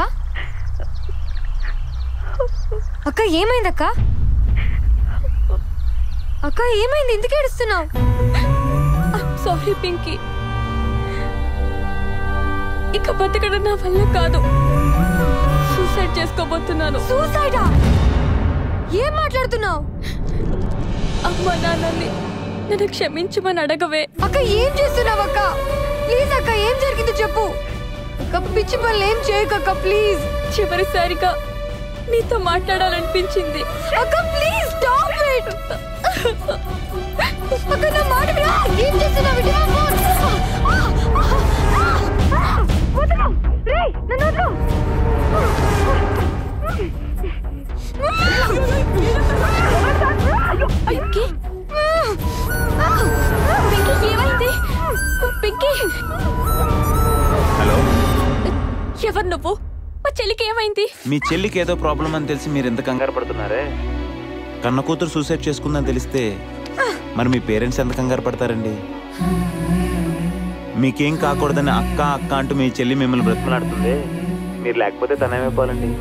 అక్క ఏమైంది అక్క అక్క ఏమైంది ఎందుకు ఏడుస్తున్నావు సారీ పింకీ ఇక బతకడం నా వల్ల కాదు సూసైడ్ చేసుకోబోతున్నాను సూసైడా ఏం మాట్లాడుతున్నావు అమ్మా నాన్నని నన్ను క్షమించమని అడగవే అక్క ఏం చేస్తున్నావు అక్క ప్లీజ్ అక్క ఏం జరిగిందో చెప్పు అక్క పిచ్చి పనులు ఏం చేయకక్క ప్లీజ్ చివరిసారిగా నీతో మాట్లాడాలనిపించింది అక్క ప్లీజ్ స్టాప్ ఇట్ అక్క నా మాట విను. ఏం చేస్తున్నావు ఇటు రా, ఫోన్. వదలు. రేయ్, నన్ను వదలు. పింకీ పింకీ ఏమైంది పింకీ హలో ఎవరు నువ్వు మా చెల్లికి ఏమైంది మీ చెల్లికి ఏదో ప్రాబ్లం అని తెలిసి మీరు ఎంత కంగారు పడుతున్నారే కన్న కూతురు సూసైడ్ చేసుకుందని తెలిస్తే మరి మీ పేరెంట్స్ ఎంత కంగారు పడతారండి మీకేం కాకూడదని అక్క అక్క అంటూ మీ చెల్లి మిమ్మల్ని బ్రతిమలాడుతుంది మీరు లేకపోతే తనేమైపోవాలండి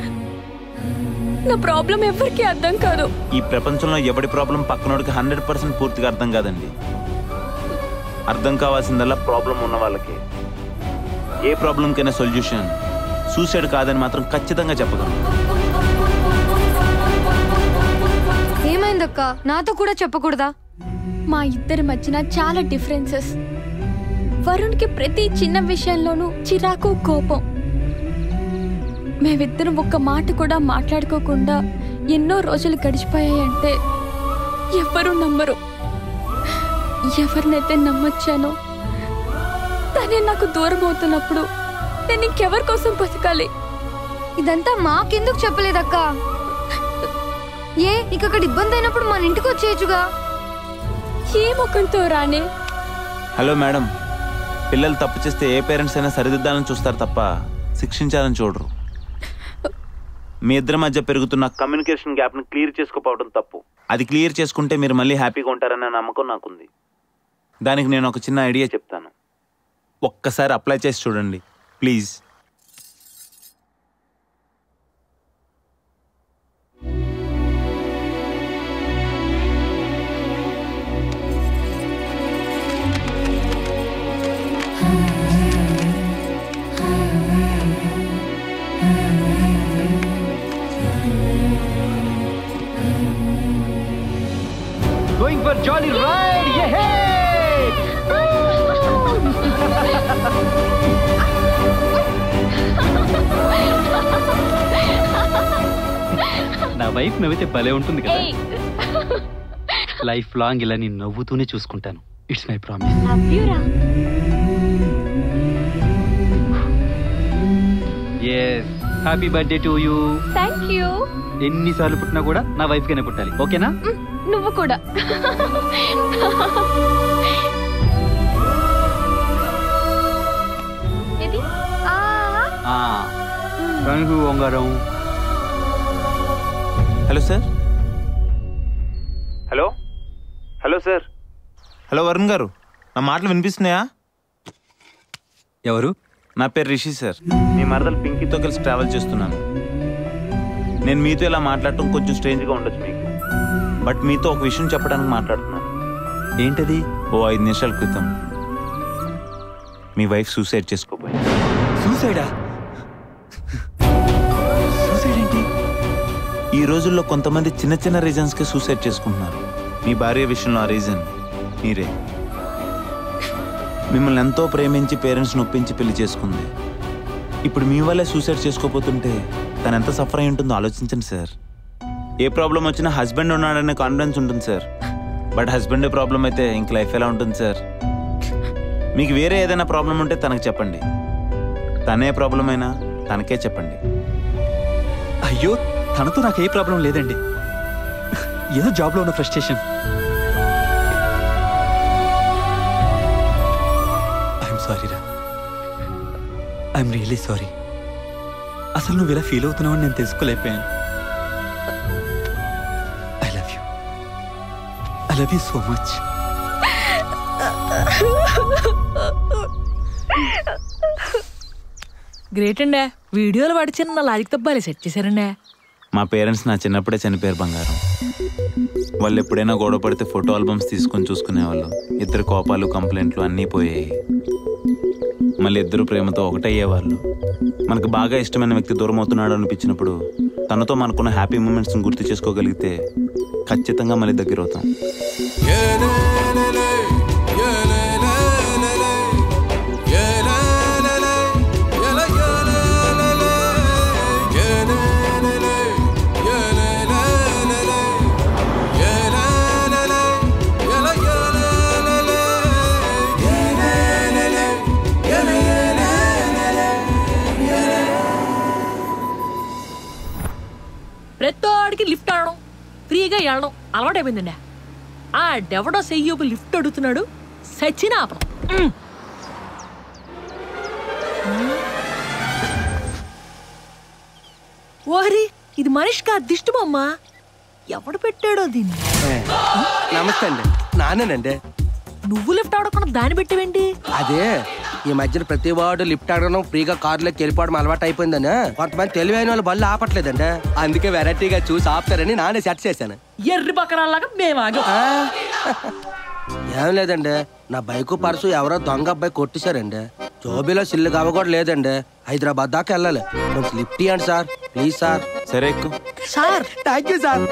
నా ప్రాబ్లం ఎవరికి అర్థం కాదు ఈ ప్రపంచంలో ఎవడి ప్రాబ్లం పక్కనోడికి హండ్రెడ్ పర్సెంట్ పూర్తిగా అర్థం కాదండి అర్థం కావాల్సిందల్లా ప్రాబ్లం ఉన్న వాళ్ళకి ఏ ప్రాబ్లంకైనా సొల్యూషన్ సూసైడ్ కాదని మాత్రం ఖచ్చితంగా చెప్పగలను ఏమైందక్క నాతో కూడా చెప్పకూడదా మా ఇద్దరి మధ్యన చాలా డిఫరెన్సెస్ వరుణ్కి ప్రతి చిన్న విషయంలోనూ చిరాకు కోపం మేమిద్దరం ఒక్క మాట కూడా మాట్లాడుకోకుండా ఎన్నో రోజులు గడిచిపోయాయంటే ఎవరు నమ్మరు ఎవరినైతే నమ్మొచ్చానో తనే నాకు దూరం అవుతున్నప్పుడు నేను ఇంకెవరి కోసం బతకాలి ఇదంతా మాకెందుకు చెప్పలేదక్క ఏ నీకు అక్కడ ఇబ్బంది అయినప్పుడు మన ఇంటికి వచ్చేయచ్చుగా ఏ ముఖంతో రానే హలో మేడం పిల్లలు తప్పు చేస్తే ఏ పేరెంట్స్ అయినా సరిదిద్దాలని చూస్తారు తప్ప శిక్షించాలని చూడరు మీ ఇద్దరి మధ్య పెరుగుతున్న కమ్యూనికేషన్ గ్యాప్ని క్లియర్ చేసుకోపోవడం తప్పు అది క్లియర్ చేసుకుంటే మీరు మళ్ళీ హ్యాపీగా ఉంటారనే నమ్మకం నాకుంది దానికి నేను ఒక చిన్న ఐడియా చెప్తాను ఒక్కసారి అప్లై చేసి చూడండి please Going for jolly ride! నా వైఫ్ నవ్వితే భలే ఉంటుంది కదా లైఫ్ లాంగ్ ఇలా నేను నవ్వుతూనే చూసుకుంటాను it's my promise yes happy birthday to you thank you ఎన్నిసార్లు పుట్టినా కూడా నా వైఫ్ గానే పుట్టాలి ఓకేనా నువ్వు కూడా ఏది? ఆ, ఆ రంగు ఉంగరం hello sir hello hello sir hello Varun garu నా మాటలు వినిపిస్తున్నాయా ఎవరు నా పేరు రిషి సార్ మీ మరదలు పింకీతో కలిసి ట్రావెల్ చేస్తున్నాను నేను మీతో ఇలా మాట్లాడటం కొంచెం స్ట్రేంజ్గా ఉండొచ్చు మీకు బట్ మీతో ఒక విషయం చెప్పడానికి మాట్లాడుతున్నాను ఏంటది ఓ ఐదు నిమిషాల క్రితం మీ వైఫ్ సూసైడ్ చేసుకోబోయింది సూసైడా సూసైడ్ ఏంటి ఈ రోజుల్లో కొంతమంది చిన్న చిన్న రీజన్స్కి సూసైడ్ చేసుకుంటున్నారు మీ భార్య విషయంలో ఆ రీజన్ మీరే మిమ్మల్ని ఎంతో ప్రేమించి పేరెంట్స్ నొప్పించి పెళ్లి చేసుకుంది ఇప్పుడు మీ వల్లే సూసైడ్ చేసుకోపోతుంటే తను ఎంత సఫర్ అయి ఉంటుందో ఆలోచించండి సార్ ఏ ప్రాబ్లం వచ్చినా హస్బెండ్ ఉన్నాడనే కాన్ఫిడెన్స్ ఉంటుంది సార్ బట్ హస్బెండే ప్రాబ్లం అయితే ఇంక లైఫ్ ఎలా ఉంటుంది సార్ మీకు వేరే ఏదైనా ప్రాబ్లం ఉంటే తనకు చెప్పండి తనే ప్రాబ్లం అయినా తనకే చెప్పండి అయ్యో తనతో నాకు ఏ ప్రాబ్లం లేదండి ఏదో జాబ్లో ఉన్న ఫ్రస్ట్రేషన్ ఐఎమ్ సారీ రా ఐఎమ్ రియలీ సారీ అసలు నువ్వు ఇలా ఫీల్ అవుతున్నావు నేను తెలుసుకోలేకపోయాను I love you I love you so much great అండే వీడియోలు వాడి చిన్న లాజిక్ తప్పాలి సెట్ చేశారండే మా పేరెంట్స్ నా చిన్నప్పుడే చనిపోయారు బంగారం వాళ్ళు ఎప్పుడైనా గొడవ పడితే ఫోటో ఆల్బమ్స్ తీసుకొని చూసుకునేవాళ్ళు ఇద్దరు కోపాలు కంప్లైంట్లు అన్నీ పోయాయి మళ్ళీ ఇద్దరు ప్రేమతో ఒకటయ్యేవాళ్ళు మనకు బాగా ఇష్టమైన వ్యక్తి దూరం అవుతున్నాడు అనిపించినప్పుడు తనతో మనకున్న హ్యాపీ మూమెంట్స్ని గుర్తు చేసుకోగలిగితే ఖచ్చితంగా మళ్ళీ దగ్గర అవుతాం ప్రతోడికి లిఫ్ట్ ఆడడం ఫ్రీగా వెళ్ళడం అలవాటైపోయిందండి ఆ డెవడో సెయ్యపు లిఫ్ట్ అడుగుతున్నాడు సచిన ఆపడం ఉమ్. ఓహరి ఇది మనిషి కా దిష్టి బొమ్మ ఎవడు పెట్టాడో దీన్ని నమస్తే అండి నానేనండి నువ్వు లిఫ్ట్ ఆడకుండా దాన్ని పెట్టేవేంటి అదే ఈ మధ్యన ప్రతి వాడు లిఫ్ట్ అడగడం ఫ్రీగా కారులోకి వెళ్ళిపోవడం అలవాటు అయిపోయిందని కొంతమంది తెలివైన వాళ్ళు బళ్ళు ఆపట్లేదండి అందుకే వెరైటీగా చూసి ఆపుతారని నానే సెట్ చేశాను ఎర్రి బకరాల్లాగా మేము ఆగాం ఏం లేదండి నా బైకు పర్సు ఎవరో దొంగ అబ్బాయి కొట్టేశారండి జోబీలో సిల్లు గవ కూడా లేదండి హైదరాబాద్ దాకా వెళ్ళాలి కొంచెం లిఫ్ట్ ఇవ్వండి సార్ ప్లీజ్ సార్ సరే ఎక్కు సార్ థ్యాంక్ యూ సార్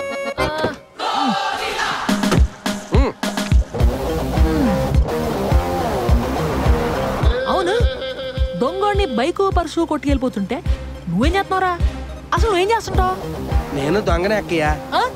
అవును దొంగోడిని బైకు పర్సు కొట్టుకెళ్ళిపోతుంటే నువ్వేం చేస్తున్నావురా అసలు నువ్వేం చేస్తుంటావు నేను దొంగనే అక్కయ్యా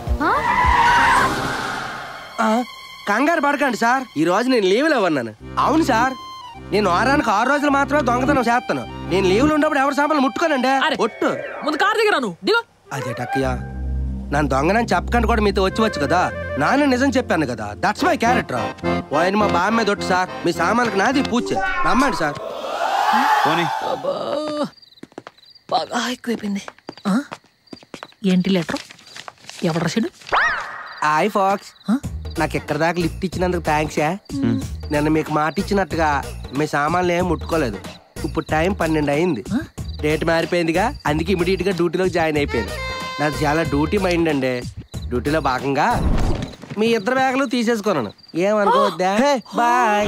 ఆ, కంగారు పడకండి సార్ ఈ రోజు నేను లీవ్లో ఉన్నాను అవును సార్ నేను వారానికి ఆరు రోజులు మాత్రమే దొంగతనం చేస్తాను నేను లీవ్లో ఉన్నప్పుడు ఎవరి సామాన్లు ముట్టుకోనండి ఒట్టు ముందు కార్ దగ్గర నువ్వు దిగో అదేటక్కయ్యా నన్ను దొంగనని చెప్పకండి కూడా మీతో వచ్చి కదా నాన్న నిజం చెప్పాను కదా దట్స్ మై క్యారెక్టర్ ఆయన మా బామ్మ మీద ఒట్టు సార్ మీ సామాన్కి నాది పూజ నమ్మండి సార్ పోనీ అబ్బా, బాగా ఎక్కువైపోయింది ఆ? ఏంటి లెటర్ ఎవడు రాశాడు హాయ్ ఫాక్స్ నాకు ఎక్కడ దాకా లిఫ్ట్ ఇచ్చినందుకు థ్యాంక్స్ నిన్న మీకు మాట ఇచ్చినట్టుగా మీ సామాన్లు ఏం ముట్టుకోలేదు ఇప్పుడు టైం పన్నెండు అయింది డేట్ మారిపోయిందిగా అందుకే ఇమీడియట్ గా డ్యూటీలోకి జాయిన్ అయిపోయింది నాది చాలా డ్యూటీ మైండ్ అండి డ్యూటీలో భాగంగా మీ ఇద్దరు బ్యాగులు తీసేసుకున్నాను ఏమనుకోవద్దా బాయ్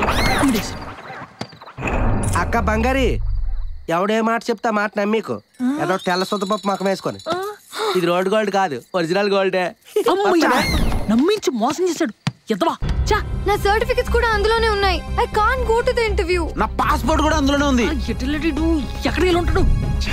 అక్క బంగారి ఎవడే మాట చెప్తా మాట నమ్మీకు ఏదో తెల్ల సొద్దపప్పు మకం వేసుకొని ఇది రోడ్ గోల్డ్ కాదు ఒరిజినల్ గోల్డే అమ్మయ్య, నమ్మించి మోసం చేశాడు ఎద్దవా చా నా సర్టిఫికెట్స్ కూడా అందులోనే ఉన్నాయి I can go to the interview నా పాస్పోర్ట్ కూడా అందులోనే ఉంది ఎటులటి ఎక్కడికి వెళ్ళి ఉంటాడు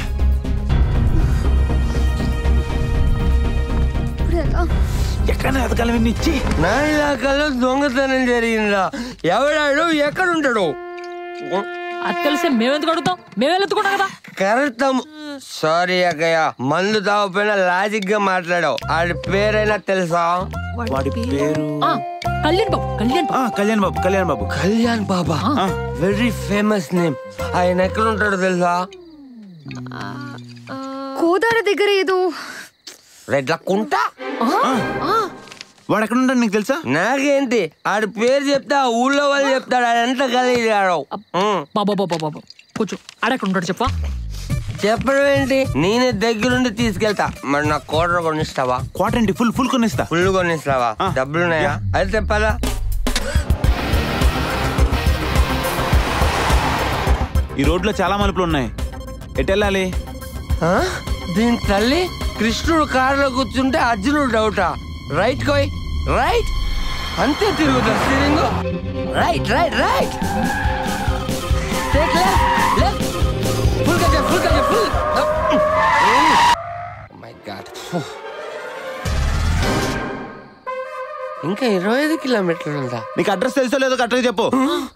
ఎక్కడ ఎదగలవి ఇచ్చి నా ఇలాకాలో దొంగతనం జరిగిందా ఎవడాడు ఎక్కడుంటాడు అది తెలిసే మేమెందుకు అడుగుతాం మేము ఎత్తుకున్నాం కదా కరెక్ట్ సారీ అక్కయ్య మందు తాగపోయినా లాజిక్ గా మాట్లాడావు ఆడి పేరైనా తెలుసా వాడి పేరు ఆ, Kalyan Babu Kalyan Babu Kalyan Babu Kalyan Babu Kalyan Baba very famous name ఆయన ఎక్కడ ఉంటాడో తెలుసా కోదాడ దగ్గర ఏదో రెడ్ల కుంట వాడు ఎక్కడ ఉంటాడు నీకు తెలుసా నాకేంటి ఆడి పేరు చెప్తే ఆ ఊళ్ళో వాళ్ళు చెప్తాడు ఆయన ఎంత కలిగి బాబా బాబా బాబా కూర్చో ఆడెక్కడ ఉంటాడు చెప్పా చెప్పడం ఏంటి నేనే దగ్గరుండి తీసుకెళ్తా మరి నా కోటర్ కొనిస్తావా క్వార్టర్ ఏంటి ఫుల్ ఫుల్ కొనిస్తా ఫుల్ కొనిస్తావా డబ్బులున్నాయా అయితే పదా ఈ రోడ్లో చాలా మలుపులు ఉన్నాయి ఎటు వెళ్ళాలి దీని తల్లి కృష్ణుడు కారులో కూర్చుంటే అర్జునుడు డౌటా రైట్ కోయ్ రైట్ అంతే తిరుగుతా steering right right right take left left full గా ఫుల్ గా ఫుల్ మై గాడ్ ఇంకా ఇరవై ఐదు కిలోమీటర్లు ఉందా నీకు అడ్రస్ తెలుసో లేదో కరెక్ట్గా చెప్పు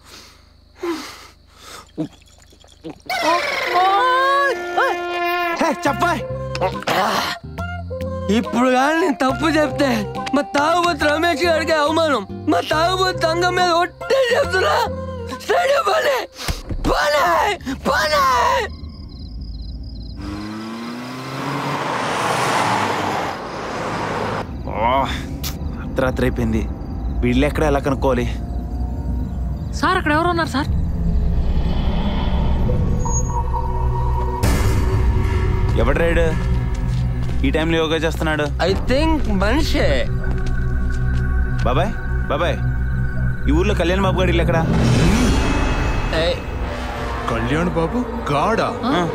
చెప్పా ఇప్పుడు కానీ నేను తప్పు చెప్తే మా తాగుబోతు రమేష్ గారికి అవమానం మా తాగుబోతు సంఘం మీద ఒట్టే చెప్తున్నా స్టేడియం పని పని పని ఓ, అర్ధరాత్రి అయిపోయింది వీళ్ళు ఎక్కడ ఎలా కనుక్కోవాలి సార్ అక్కడ ఎవరు ఉన్నారు సార్ ఎవడు రైడ్ ఈ టైంలో యోగా చేస్తున్నాడు ఐ థింక్ మనిషే బాబాయ్ బాబాయ్ ఈ ఊర్లో కళ్యాణ్ బాబు గారు ఇల్లు ఎక్కడ కళ్యాణ్ బాబు గాడా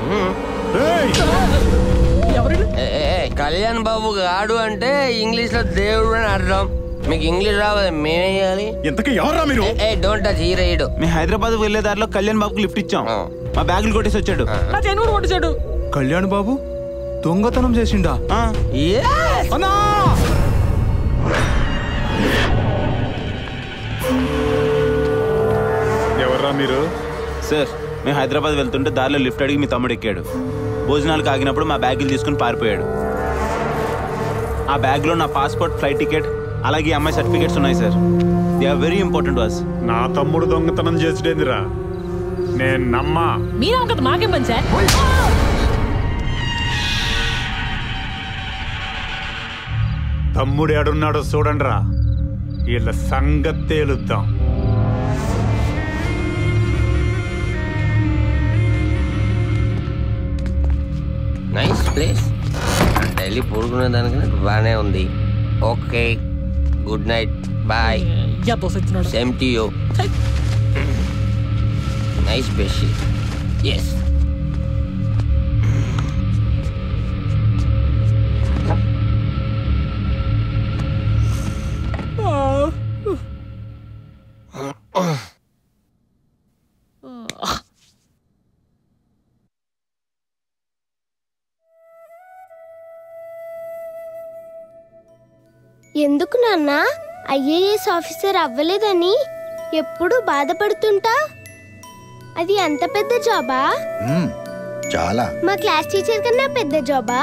ఏ, ఏ, ఏ, కళ్యాణ్ బాబు గాడు అంటే ఇంగ్లీష్ లో దేవుడు అని అర్థం మీకు ఇంగ్లీష్ రావాలి మేమేయాలి ఇంతకీ ఎవర్రా మీరు ఏ డోంట్ టచ్ హీరో మేము హైదరాబాద్ వెళ్లే దారిలో కళ్యాణ్ బాబుకి లిఫ్ట్ ఇచ్చాం మా బ్యాగులు కొట్టేసి వచ్చాడు నా చెన్నుడు కొట్టేశాడు కళ్యాణ్ బాబు దొంగతనం చేసిండా ఎవర్రా మీరు సార్ మేము హైదరాబాద్ వెళ్తుంటే దారిలో లిఫ్ట్ అడిగి మీ తమ్ముడు ఎక్కాడు భోజనాలకు ఆగినప్పుడు మా బ్యాగులు తీసుకుని పారిపోయాడు ఆ బ్యాగ్లో నా పాస్పోర్ట్ ఫ్లైట్ టికెట్ అలాగే ఈ అమ్మాయి సర్టిఫికేట్స్ ఉన్నాయి sir they are very important was నా తమ్ముడు దొంగతనం చేసేదేందిరా నేను నమ్మా మీరా కదా మాకేం పని సార్ తమ్ముడు ఎడున్నాడో చూడండిరా వీళ్ళ సంగతి తేలుద్దాం నైస్ ప్లేస్ డైలీ పడుకునే దానికన్నా బాగానే ఉంది okay good night bye same to you nice bedsheet yes ఎందుకు నాన్న ఐఏఎస్ ఆఫీసర్ అవ్వలేదని ఎప్పుడు బాధపడుతుంటా అది అంత పెద్ద జాబా మ్మ్, చాలా మా క్లాస్ టీచర్ కన్నా పెద్ద జాబా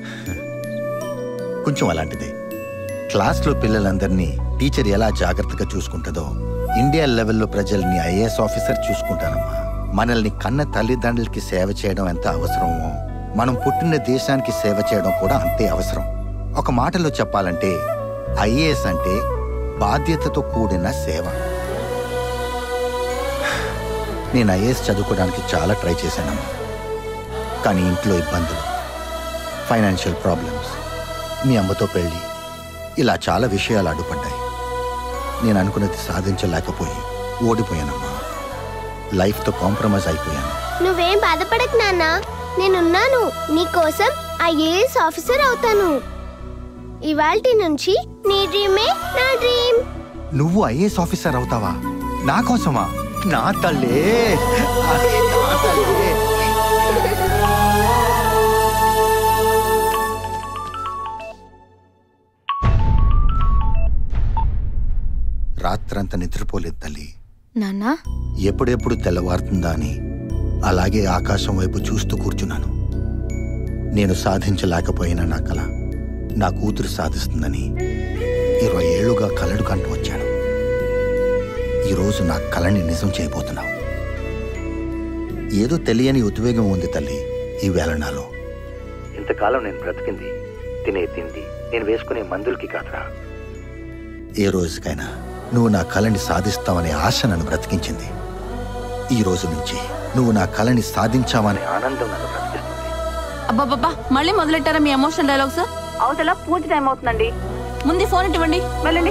కొంచెం అలాంటిదే క్లాస్లో పిల్లలందరినీ టీచర్ ఎలా జాగ్రత్తగా చూసుకుంటుందో ఇండియా లెవెల్లో ప్రజల్ని ఐఏఎస్ ఆఫీసర్ చూసుకుంటానమ్మా మనల్ని కన్న తల్లిదండ్రులకి సేవ చేయడం ఎంత అవసరమో మనం పుట్టిన దేశానికి సేవ చేయడం కూడా అంతే అవసరం ఒక మాటలో చెప్పాలంటే ఐఏఎస్ అంటే బాధ్యతతో కూడిన సేవ నేను ఐఏఎస్ చదువుకోవడానికి చాలా ట్రై చేశానమ్మా కానీ ఇంట్లో ఇబ్బందులు ఫైనాన్షియల్ ప్రాబ్లమ్స్ మీ అమ్మతో పెళ్ళి ఇలా చాలా విషయాలు అడ్డుపడ్డాయి నేను అనుకున్నది సాధించలేకపోయి ఓడిపోయానమ్మా లైఫ్తో కాంప్రమైజ్ అయిపోయాను నువ్వేం బాధపడకు నాన్న నేనున్నాను నీకోసం ఐఏఎస్ ఆఫీసర్ అవుతాను ఇవాల్టి నుంచి నీ డ్రీమే నా డ్రీమ్ నువ్వు ఐఏఎస్ ఆఫీసర్ అవుతావా నా కోసమా నా తల్లే నా తల్లే రాత్రంతా నిద్రపోలేదు తల్లి నాన్నా ఎప్పుడెప్పుడు తెల్లవారుతుందా అని అలాగే ఆకాశం వైపు చూస్తూ కూర్చున్నాను నేను సాధించలేకపోయిన నా కళ నా కూతురు సాధిస్తుందని ఇరవై ఏళ్లుగా కలడు కంటూ వచ్చాను ఈరోజు నా కళని నిజం చేయబోతున్నావు ఏదో తెలియని ఉద్వేగం ఉంది తల్లి ఈ వేళ నాలో ఇంతకాలం నేను బ్రతికింది తినే తిండి నేను వేసుకునే మందులకి కాదురా ఏ రోజుకైనా నువ్వు నా కళని సాధిస్తావనే ఆశ నన్ను బ్రతికించింది ఈ రోజు నుంచి నువ్వు నా కళని సాధించావనే ఆనందం నన్ను బ్రతికిస్తుంది అబ్బాబ్బా మళ్ళీ మొదలెట్టారా మీ ఎమోషనల్ డైలాగ్స్ అవతల పూజ టైం అవుతుందండి ముందు ఫోన్ ఇవ్వండి వెళ్ళండి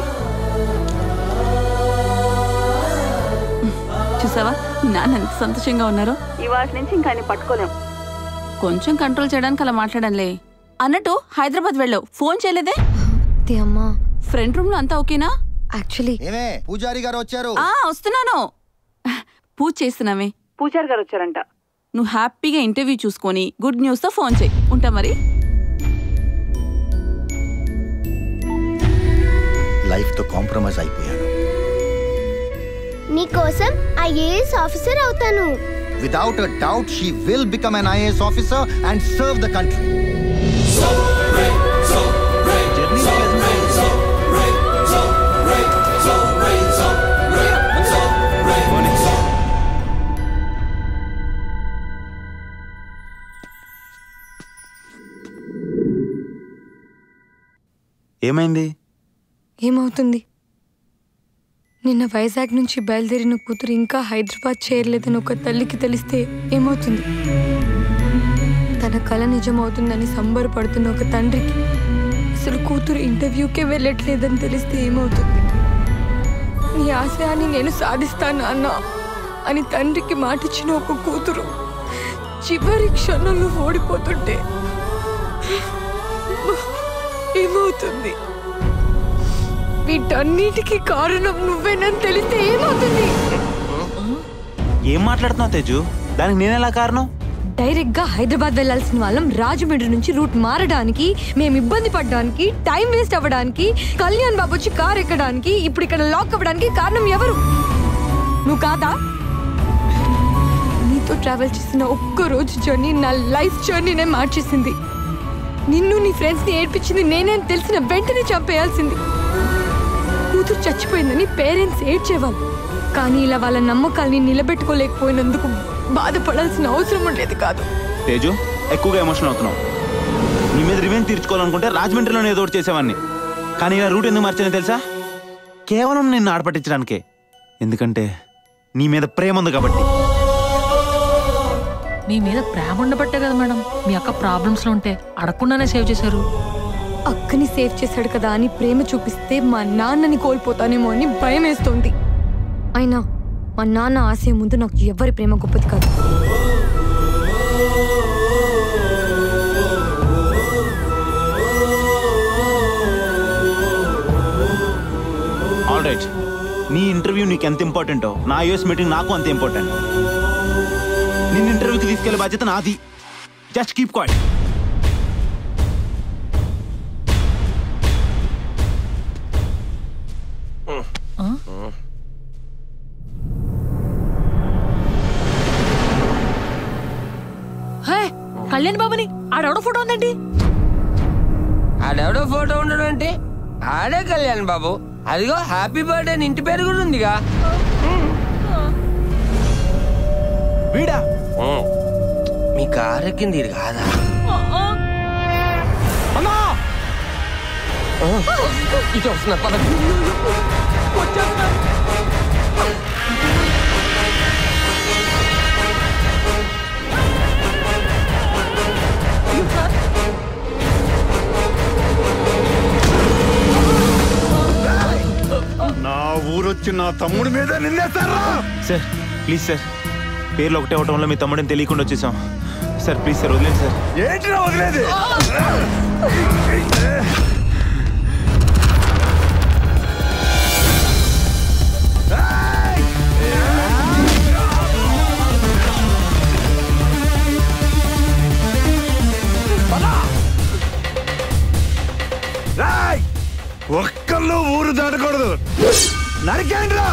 చూసావా నాన్న ఎంత సంతోషంగా ఉన్నారో ఇవాటి నుంచి ఇంకా ఆయన పట్టుకోలేం కొంచెం కంట్రోల్ చేయడానికి అలా మాట్లాడంలే అన్నట్టు హైదరాబాద్ వెళ్ళావు ఫోన్ చేయలేదే అమ్మా ఫ్రంట్ రూమ్ లో అంతా ఓకేనా యాక్చువల్లీ ఏమే పూజారి గారు వచ్చారు ఆ వస్తున్నాను పూజ చేస్తున్నామే పూజారి గారు వచ్చారంట నువ్వు హ్యాపీగా ఇంటర్వ్యూ చూసుకొని గుడ్ న్యూస్ తో ఫోన్ చేయి ఉంటా మరి లైఫ్తో కాంప్రమైజ్ అయిపోయాను నీకోసం ఐఏఎస్ ఆఫీసర్ అవుతాను without a doubt she will become an IAS officer and serve the country ఏమైంది ఏమవుతుంది నిన్న వైజాగ్ నుంచి బయలుదేరిన కూతురు ఇంకా హైదరాబాద్ చేరలేదని ఒక తల్లికి తెలిస్తే ఏమవుతుంది తన కళ నిజమవుతుందని సంబరపడుతున్న ఒక తండ్రికి అసలు కూతురు ఇంటర్వ్యూకే వెళ్ళట్లేదని తెలిస్తే ఏమవుతుంది నీ ఆశయాన్ని నేను సాధిస్తాను అన్న అని తండ్రికి మాటిచ్చిన ఒక కూతురు చివరి క్షణంలో ఓడిపోతుంటే ఏమవుతుంది వీటన్నిటికీ కారణం నువ్వేనని తెలిస్తే ఏమవుతుంది ఏం మాట్లాడుతున్నావు తేజు దానికి నేనెలా కారణం డైరెక్ట్ గా హైదరాబాద్ వెళ్లాల్సిన వాళ్ళం రాజమండ్రి నుంచి రూట్ మారడానికి మేము ఇబ్బంది పడడానికి టైం వేస్ట్ అవ్వడానికి కళ్యాణ్ బాబు వచ్చి కార్ ఎక్కడానికి ఇప్పుడు ఇక్కడ లాక్ అవ్వడానికి కారణం ఎవరు నువ్వు కాదా నీతో ట్రావెల్ చేసిన ఒక్క రోజు జర్నీ నా లైఫ్ జర్నీనే మార్చేసింది నిన్ను నీ ఫ్రెండ్స్ ని ఏడ్పించింది నేనే అని తెలిసిన వెంటనే చంపేయాల్సింది కూతురు చచ్చిపోయిందని పేరెంట్స్ ఏడ్చేవాళ్ళు కానీ ఇలా వాళ్ళ నమ్మకాల్ని నిలబెట్టుకోలేకపోయినందుకు బాధపడాల్సిన అవసరం ఉండేది కాదు తేజు ఎక్కువగా ఎమోషనల్ అవుతున్నావు నీ మీద రివెంజ్ తీర్చుకోవాలనుకుంటే రాజమండ్రిలోనే ఏదో ఒకటి చేసేవాడిని కానీ ఇలా రూట్ ఎందుకు మార్చానో తెలుసా కేవలం నిన్ను ఆడపట్టించడానికే ఎందుకంటే నీ మీద ప్రేమ ఉంది కాబట్టి మీ మీద ప్రేమ ఉండబట్టే కదా మేడం మీ అక్క ప్రాబ్లమ్స్ లో ఉంటే అడగకుండానే సేవ్ చేశారు అక్కని సేవ్ చేశాడు కదా అని ప్రేమ చూపిస్తే మా నాన్నని కోల్పోతానేమో అని భయం వేస్తోంది అయినా మా నాన్న ఆశయం ముందు నాకు ఎవరి ప్రేమ గొప్పది కాదు ఆల్ రైట్ నీ ఇంటర్వ్యూ నీకు ఎంత ఇంపార్టెంటో నా యూఎస్ మీటింగ్ నాకు అంత ఇంపార్టెంట్ నిన్ను ఇంటర్వ్యూకి తీసుకెళ్లే బాధ్యత నాది just keep quiet hey Kalyan బాబుని ఆడెవడో ఫోటో ఉందండి ఆడెవడో ఫోటో ఉండడం అంటే ఆడే కళ్యాణ్ బాబు అదిగో హ్యాపీ బర్త్డే అని ఇంటి పేరు కూడా ఉందిగా వీడా మీ కారు ఎక్కింది ఇది కాదా ఇటు వస్తున్నారు పదండి నా ఊరొచ్చి నా తమ్ముడి మీద నిన్నేస్తారా సార్ ప్లీజ్ సార్ పేర్లు ఒకటే అవటం వల్ల మీ తమ్ముడిని తెలియకుండా వచ్చేసాం సార్ ప్లీజ్ సార్ వదిలేండి సార్ ఏంటిరా వదిలేది రాయ్ ఒక్కళ్ళు ఊరు దాటకూడదు నరికేంద్రా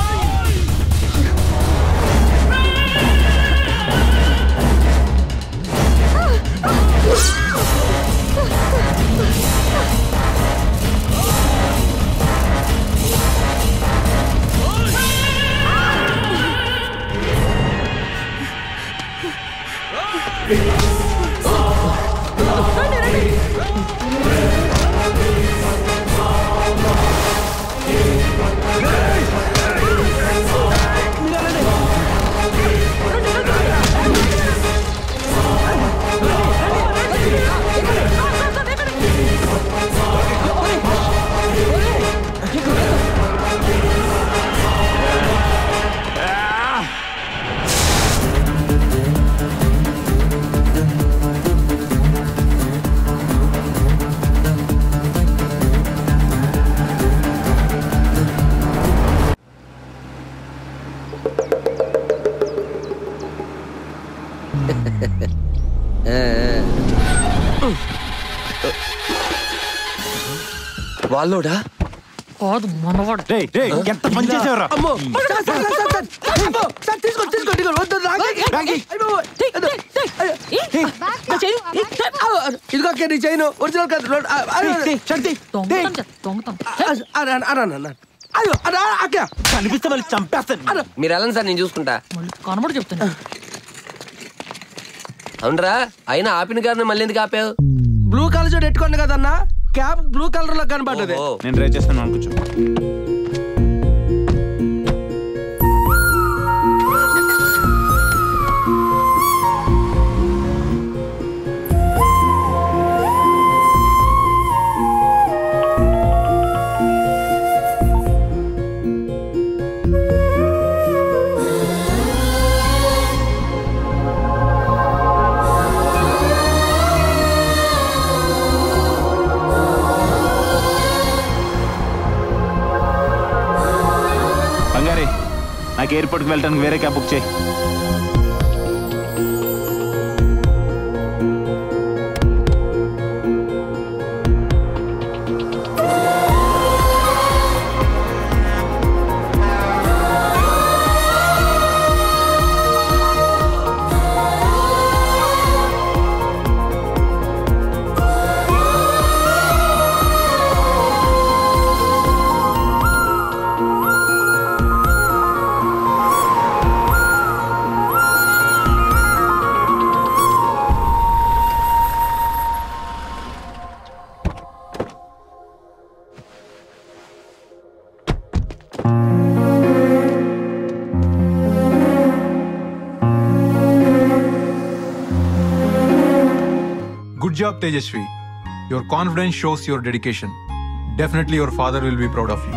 వాళ్ళోడా కాదు మనవాడు ఎంత పని చేసేవరా అమ్మో sir, sir, sir, sir, sir, అమ్మో, సార్, తీసుకో తీసుకో తీసుకో వద్దు రాగి, రాగి. అయ్యో, అయ్యో, అయ్యో. నా చెయ్యి, అయ్యో, ఇదిగో అక్క, నీ చెయ్యను ఒరిజినల్ కాదు రోడ్, ఆ, అయ్యో, శక్తి. అర, అర, అర, అర, అర. అయ్యో అర, అర, అక్క కనిపిస్తే మళ్ళీ చంపేస్తాను మీరు వెళ్ళండి సార్ నేను చూసుకుంటా కనబడి చెప్తున్నా అవునరా అయినా ఆపిన గారిని మళ్ళీ ఎందుకు ఆపావు బ్లూ కలర్ చోటు ఎట్టుకోండి కదన్నా క్యాప్ బ్లూ కలర్ లో కనబడ్డది నేను ట్రై చేస్తాను అనుకోవచ్చు బంగారి నాకు ఎయిర్పోర్ట్కి వెళ్ళడానికి వేరే క్యాబ్ బుక్ చేయి job, Tejasvi. Your confidence shows your dedication. Definitely, your father will be proud of you.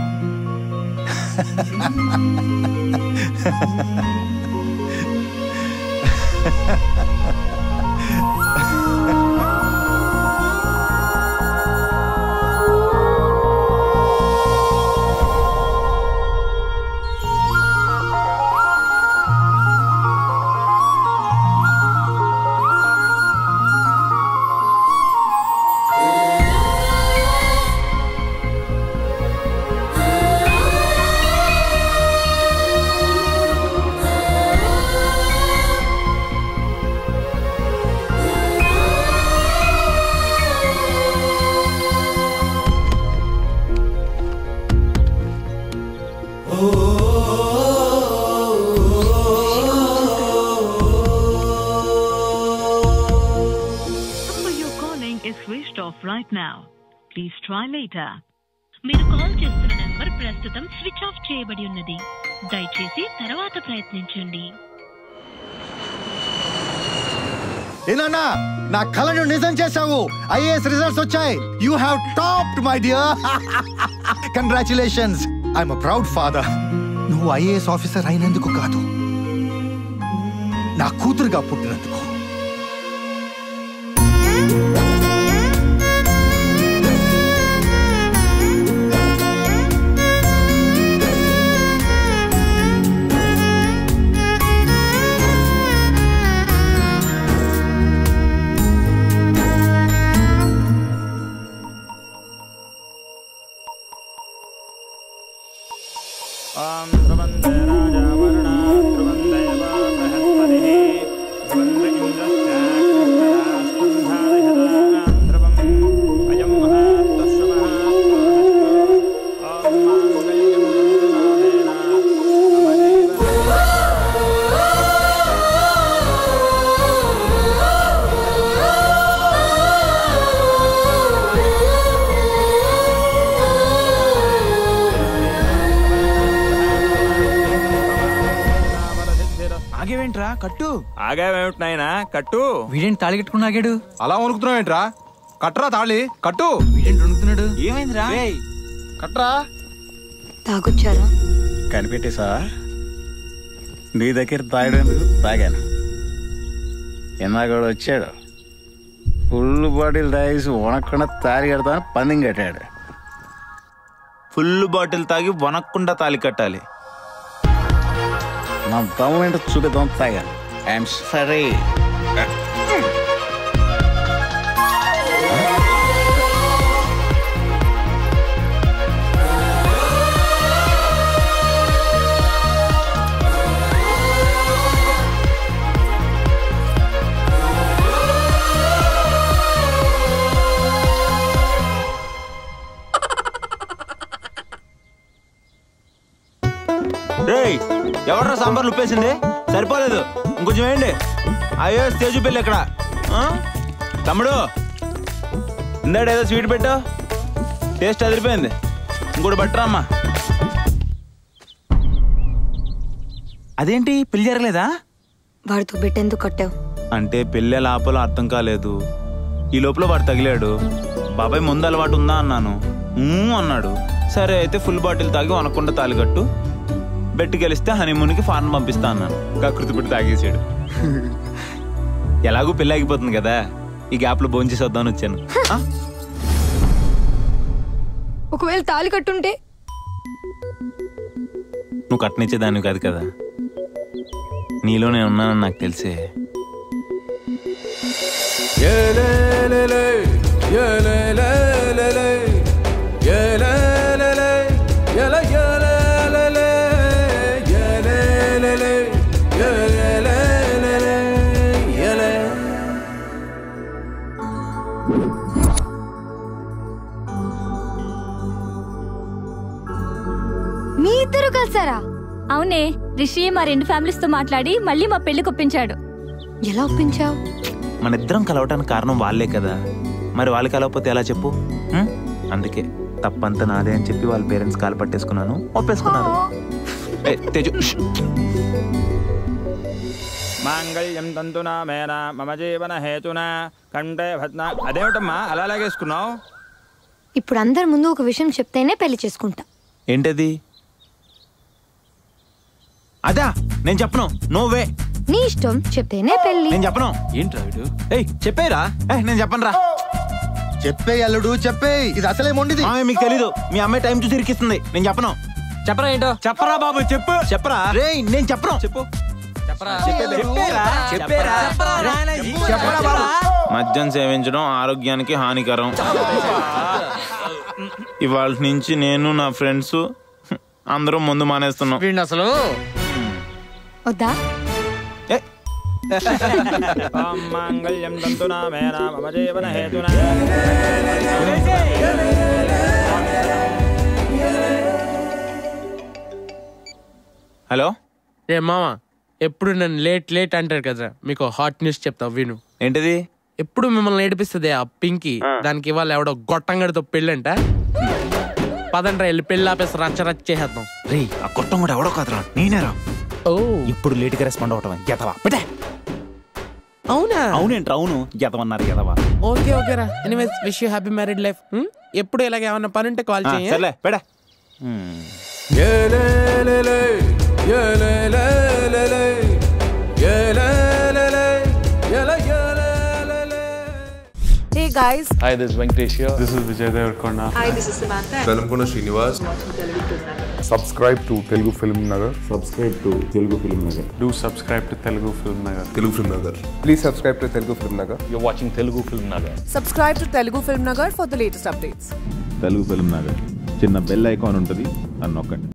number you're calling is switched off right now. Please try later. మీరు కాల్ చేస్తున్న నంబర్ ప్రస్తుతం స్విచ్ ఆఫ్ చేయబడి ఉన్నది దయచేసి తర్వాత ప్రయత్నించండి ఏనన్నా నా కళను నిజం చేశావు ఐఏఎస్ రిజల్ట్స్ వచ్చాయి you have topped my dear congratulations I'm a proud father నువ్వు ఐఏఎస్ ఆఫీసర్ అయినందుకు కాదు నా కూతురుగా పుట్టినందుకు ॐ ध्रुवन्ते राजा वरुणा ध्रुवन्देव बृहस्पतिः ध्रुवन्त इन्द्रश्चाग्निश्चरास्कन्धारयता ध्रुवम् अयं महत्तस्य महात्महस्तु ॐ माङ्गल्यं तन्तुनाथेन ఆగేవేంట్రా కట్టు ఆగావేమిటి నాయనా కట్టు వీడేంటి తాళి కట్టుకుని ఆగాడు అలా వణుకుతున్నావు ఏంట్రా కట్టరా తాళి కట్టు వీడేంటి వణుకుతున్నాడు ఏమైందిరా కట్రా తాగొచ్చారా కనిపెట్టేసా నీ దగ్గర తాగడానికి తాగాను ఎన్నాగోడు వచ్చాడు ఫుల్ బాటిల్ తాగేసి వనకుండా తాలి కడతాను పందెం కట్టాడు ఫుల్ బాటిల్ తాగి వనక్కుండా తాలి కట్టాలి నా దమ్ము ఏంటో చూపిద్దాం తాగాను ఐఎమ్ సరే రేయ్ ఎవర్రా సాంబార్లు ఉప్పేసింది సరిపోలేదు ఇంకొంచెం వేయండి అయ్యో తేజు పెళ్ళి ఎక్కడ ఆ? తమ్ముడు ఇందాడు ఏదో స్వీట్ పెట్టావు టేస్ట్ అదిరిపోయింది ఇంకోటి బట్టరా అమ్మా అదేంటి పెళ్లి జరగలేదా వాడితో పెట్టేందుకు కట్టావు అంటే పెళ్ళే లాపలో అర్థం కాలేదు ఈ లోపల వాడు తగిలాడు బాబాయ్ ముందు అలవాటు ఉందా అన్నాను ఊ అన్నాడు సరే అయితే ఫుల్ బాటిల్ తాగి వనకుండా తాలిగట్టు బెట్టి గెలిస్తే హనీమూన్కి ఫారెన్ పంపిస్తా అన్నాను కకృతి పెట్టి తాగేసాడు ఎలాగూ పెళ్ళి ఆగిపోతుంది కదా ఈ గ్యాప్లో భోంచేసి వద్దామని వచ్చాను ఆ? ఒకవేళ తాళి కట్టుంటే నువ్వు కట్టనిచ్చేదాన్ని కాదు కదా నీలో నేను ఉన్నానని నాకు తెలిసే మీ ఇద్దరు కలిసారా అవునే రిషి మా రెండు ఫ్యామిలీస్ తో మాట్లాడి మళ్ళీ మా పెళ్లి ఒప్పించాడు ఎలా ఒప్పించావు మన ఇద్దరం కలవటానికి కారణం వాళ్ళే కదా మరి వాళ్ళు కలవకపోతే ఎలా చెప్పు ఉం? అందుకే తప్పంతా నాదే అని చెప్పి వాళ్ళ పేరెంట్స్ కాలు పట్టేసుకున్నాను ఒప్పేసుకున్నాను ఏ, తేజు ష్. మాంగళ్యం తంతునా మేన మమ జీవన హేతునా కంటే భద్నా అదేమిటమ్మా అలా లాగేసుకున్నావు ఇప్పుడు అందరి ముందు ఒక విషయం చెప్తేనే పెళ్లి చేసుకుంటా ఏంటది అదా నేను చెప్పను నోవే నీ ఇష్టం చెప్తేనే పెళ్లి నేను చెప్పను ఏంట్రా వీడు ఏయ్ చెప్పేరా ఏయ్ నేను చెప్పను రా చెప్పే అల్లుడు చెప్పే ఇది అసలే మొండిది మీకు తెలీదు మీ అమ్మాయి టైం చూసి ఇరికిస్తుంది నేను చెప్పను చెప్పరా ఏంటో చెప్పరా బాబు చెప్పు చెప్పరా రే నేను చెప్పను చెప్పు మద్యం సేవించడం ఆరోగ్యానికి హానికరం ఇవాళ నుంచి నేను నా ఫ్రెండ్స్ అందరం ముందు మానేస్తున్నాం వీడిని అసలు వద్దా మాంగళ్యం తంతునా మేనా మమ జీవన హేతునా హలో రే మామ ఎప్పుడు నన్ను లేట్ లేట్ అంటారు కదా మీకు హాట్ న్యూస్ చెప్తా విను ఏంటిది ఎప్పుడు మిమ్మల్ని ఏడిపిస్తుంది ఆ పింకి దానికి ఇవాళ ఎవడో గొట్టంగడితో పెళ్ళంట పదండ్రా వెళ్ళి పెళ్ళి ఆపేసి రచ్చ రచ్చ చేసేద్దాం రే ఆ కొట్టం కూడా ఎవడో కాదురా నేనేరా ఓ ఇప్పుడు లేట్గా రెస్పాండ్ అవటం ఎదవా పెట్టే అవునా అవునేంట్రా అవును ఎదవన్నారు ఎదవా ఓకే ఓకే రా anyways wish you happy married life ఎప్పుడు ఇలాగ ఏమన్నా పని ఉంటే కాల్ ఆ, చేయి సర్లే పెడ Hey guys, Hi, this is Venkatesh here. This is Vijay Devarkonda. hi, this is Samantha. Velankonda Srinivas subscribe to Telugu Film Nagar subscribe to Telugu Film Nagar do subscribe to Telugu Film Nagar Telugu Film Nagar please subscribe to Telugu Film Nagar you watching Telugu Film Nagar Subscribe to Telugu Film Nagar for the latest updates. Telugu Film Nagar చిన్న బెల్ ఐకాన్ ఉంటుంది అని నొక్కండి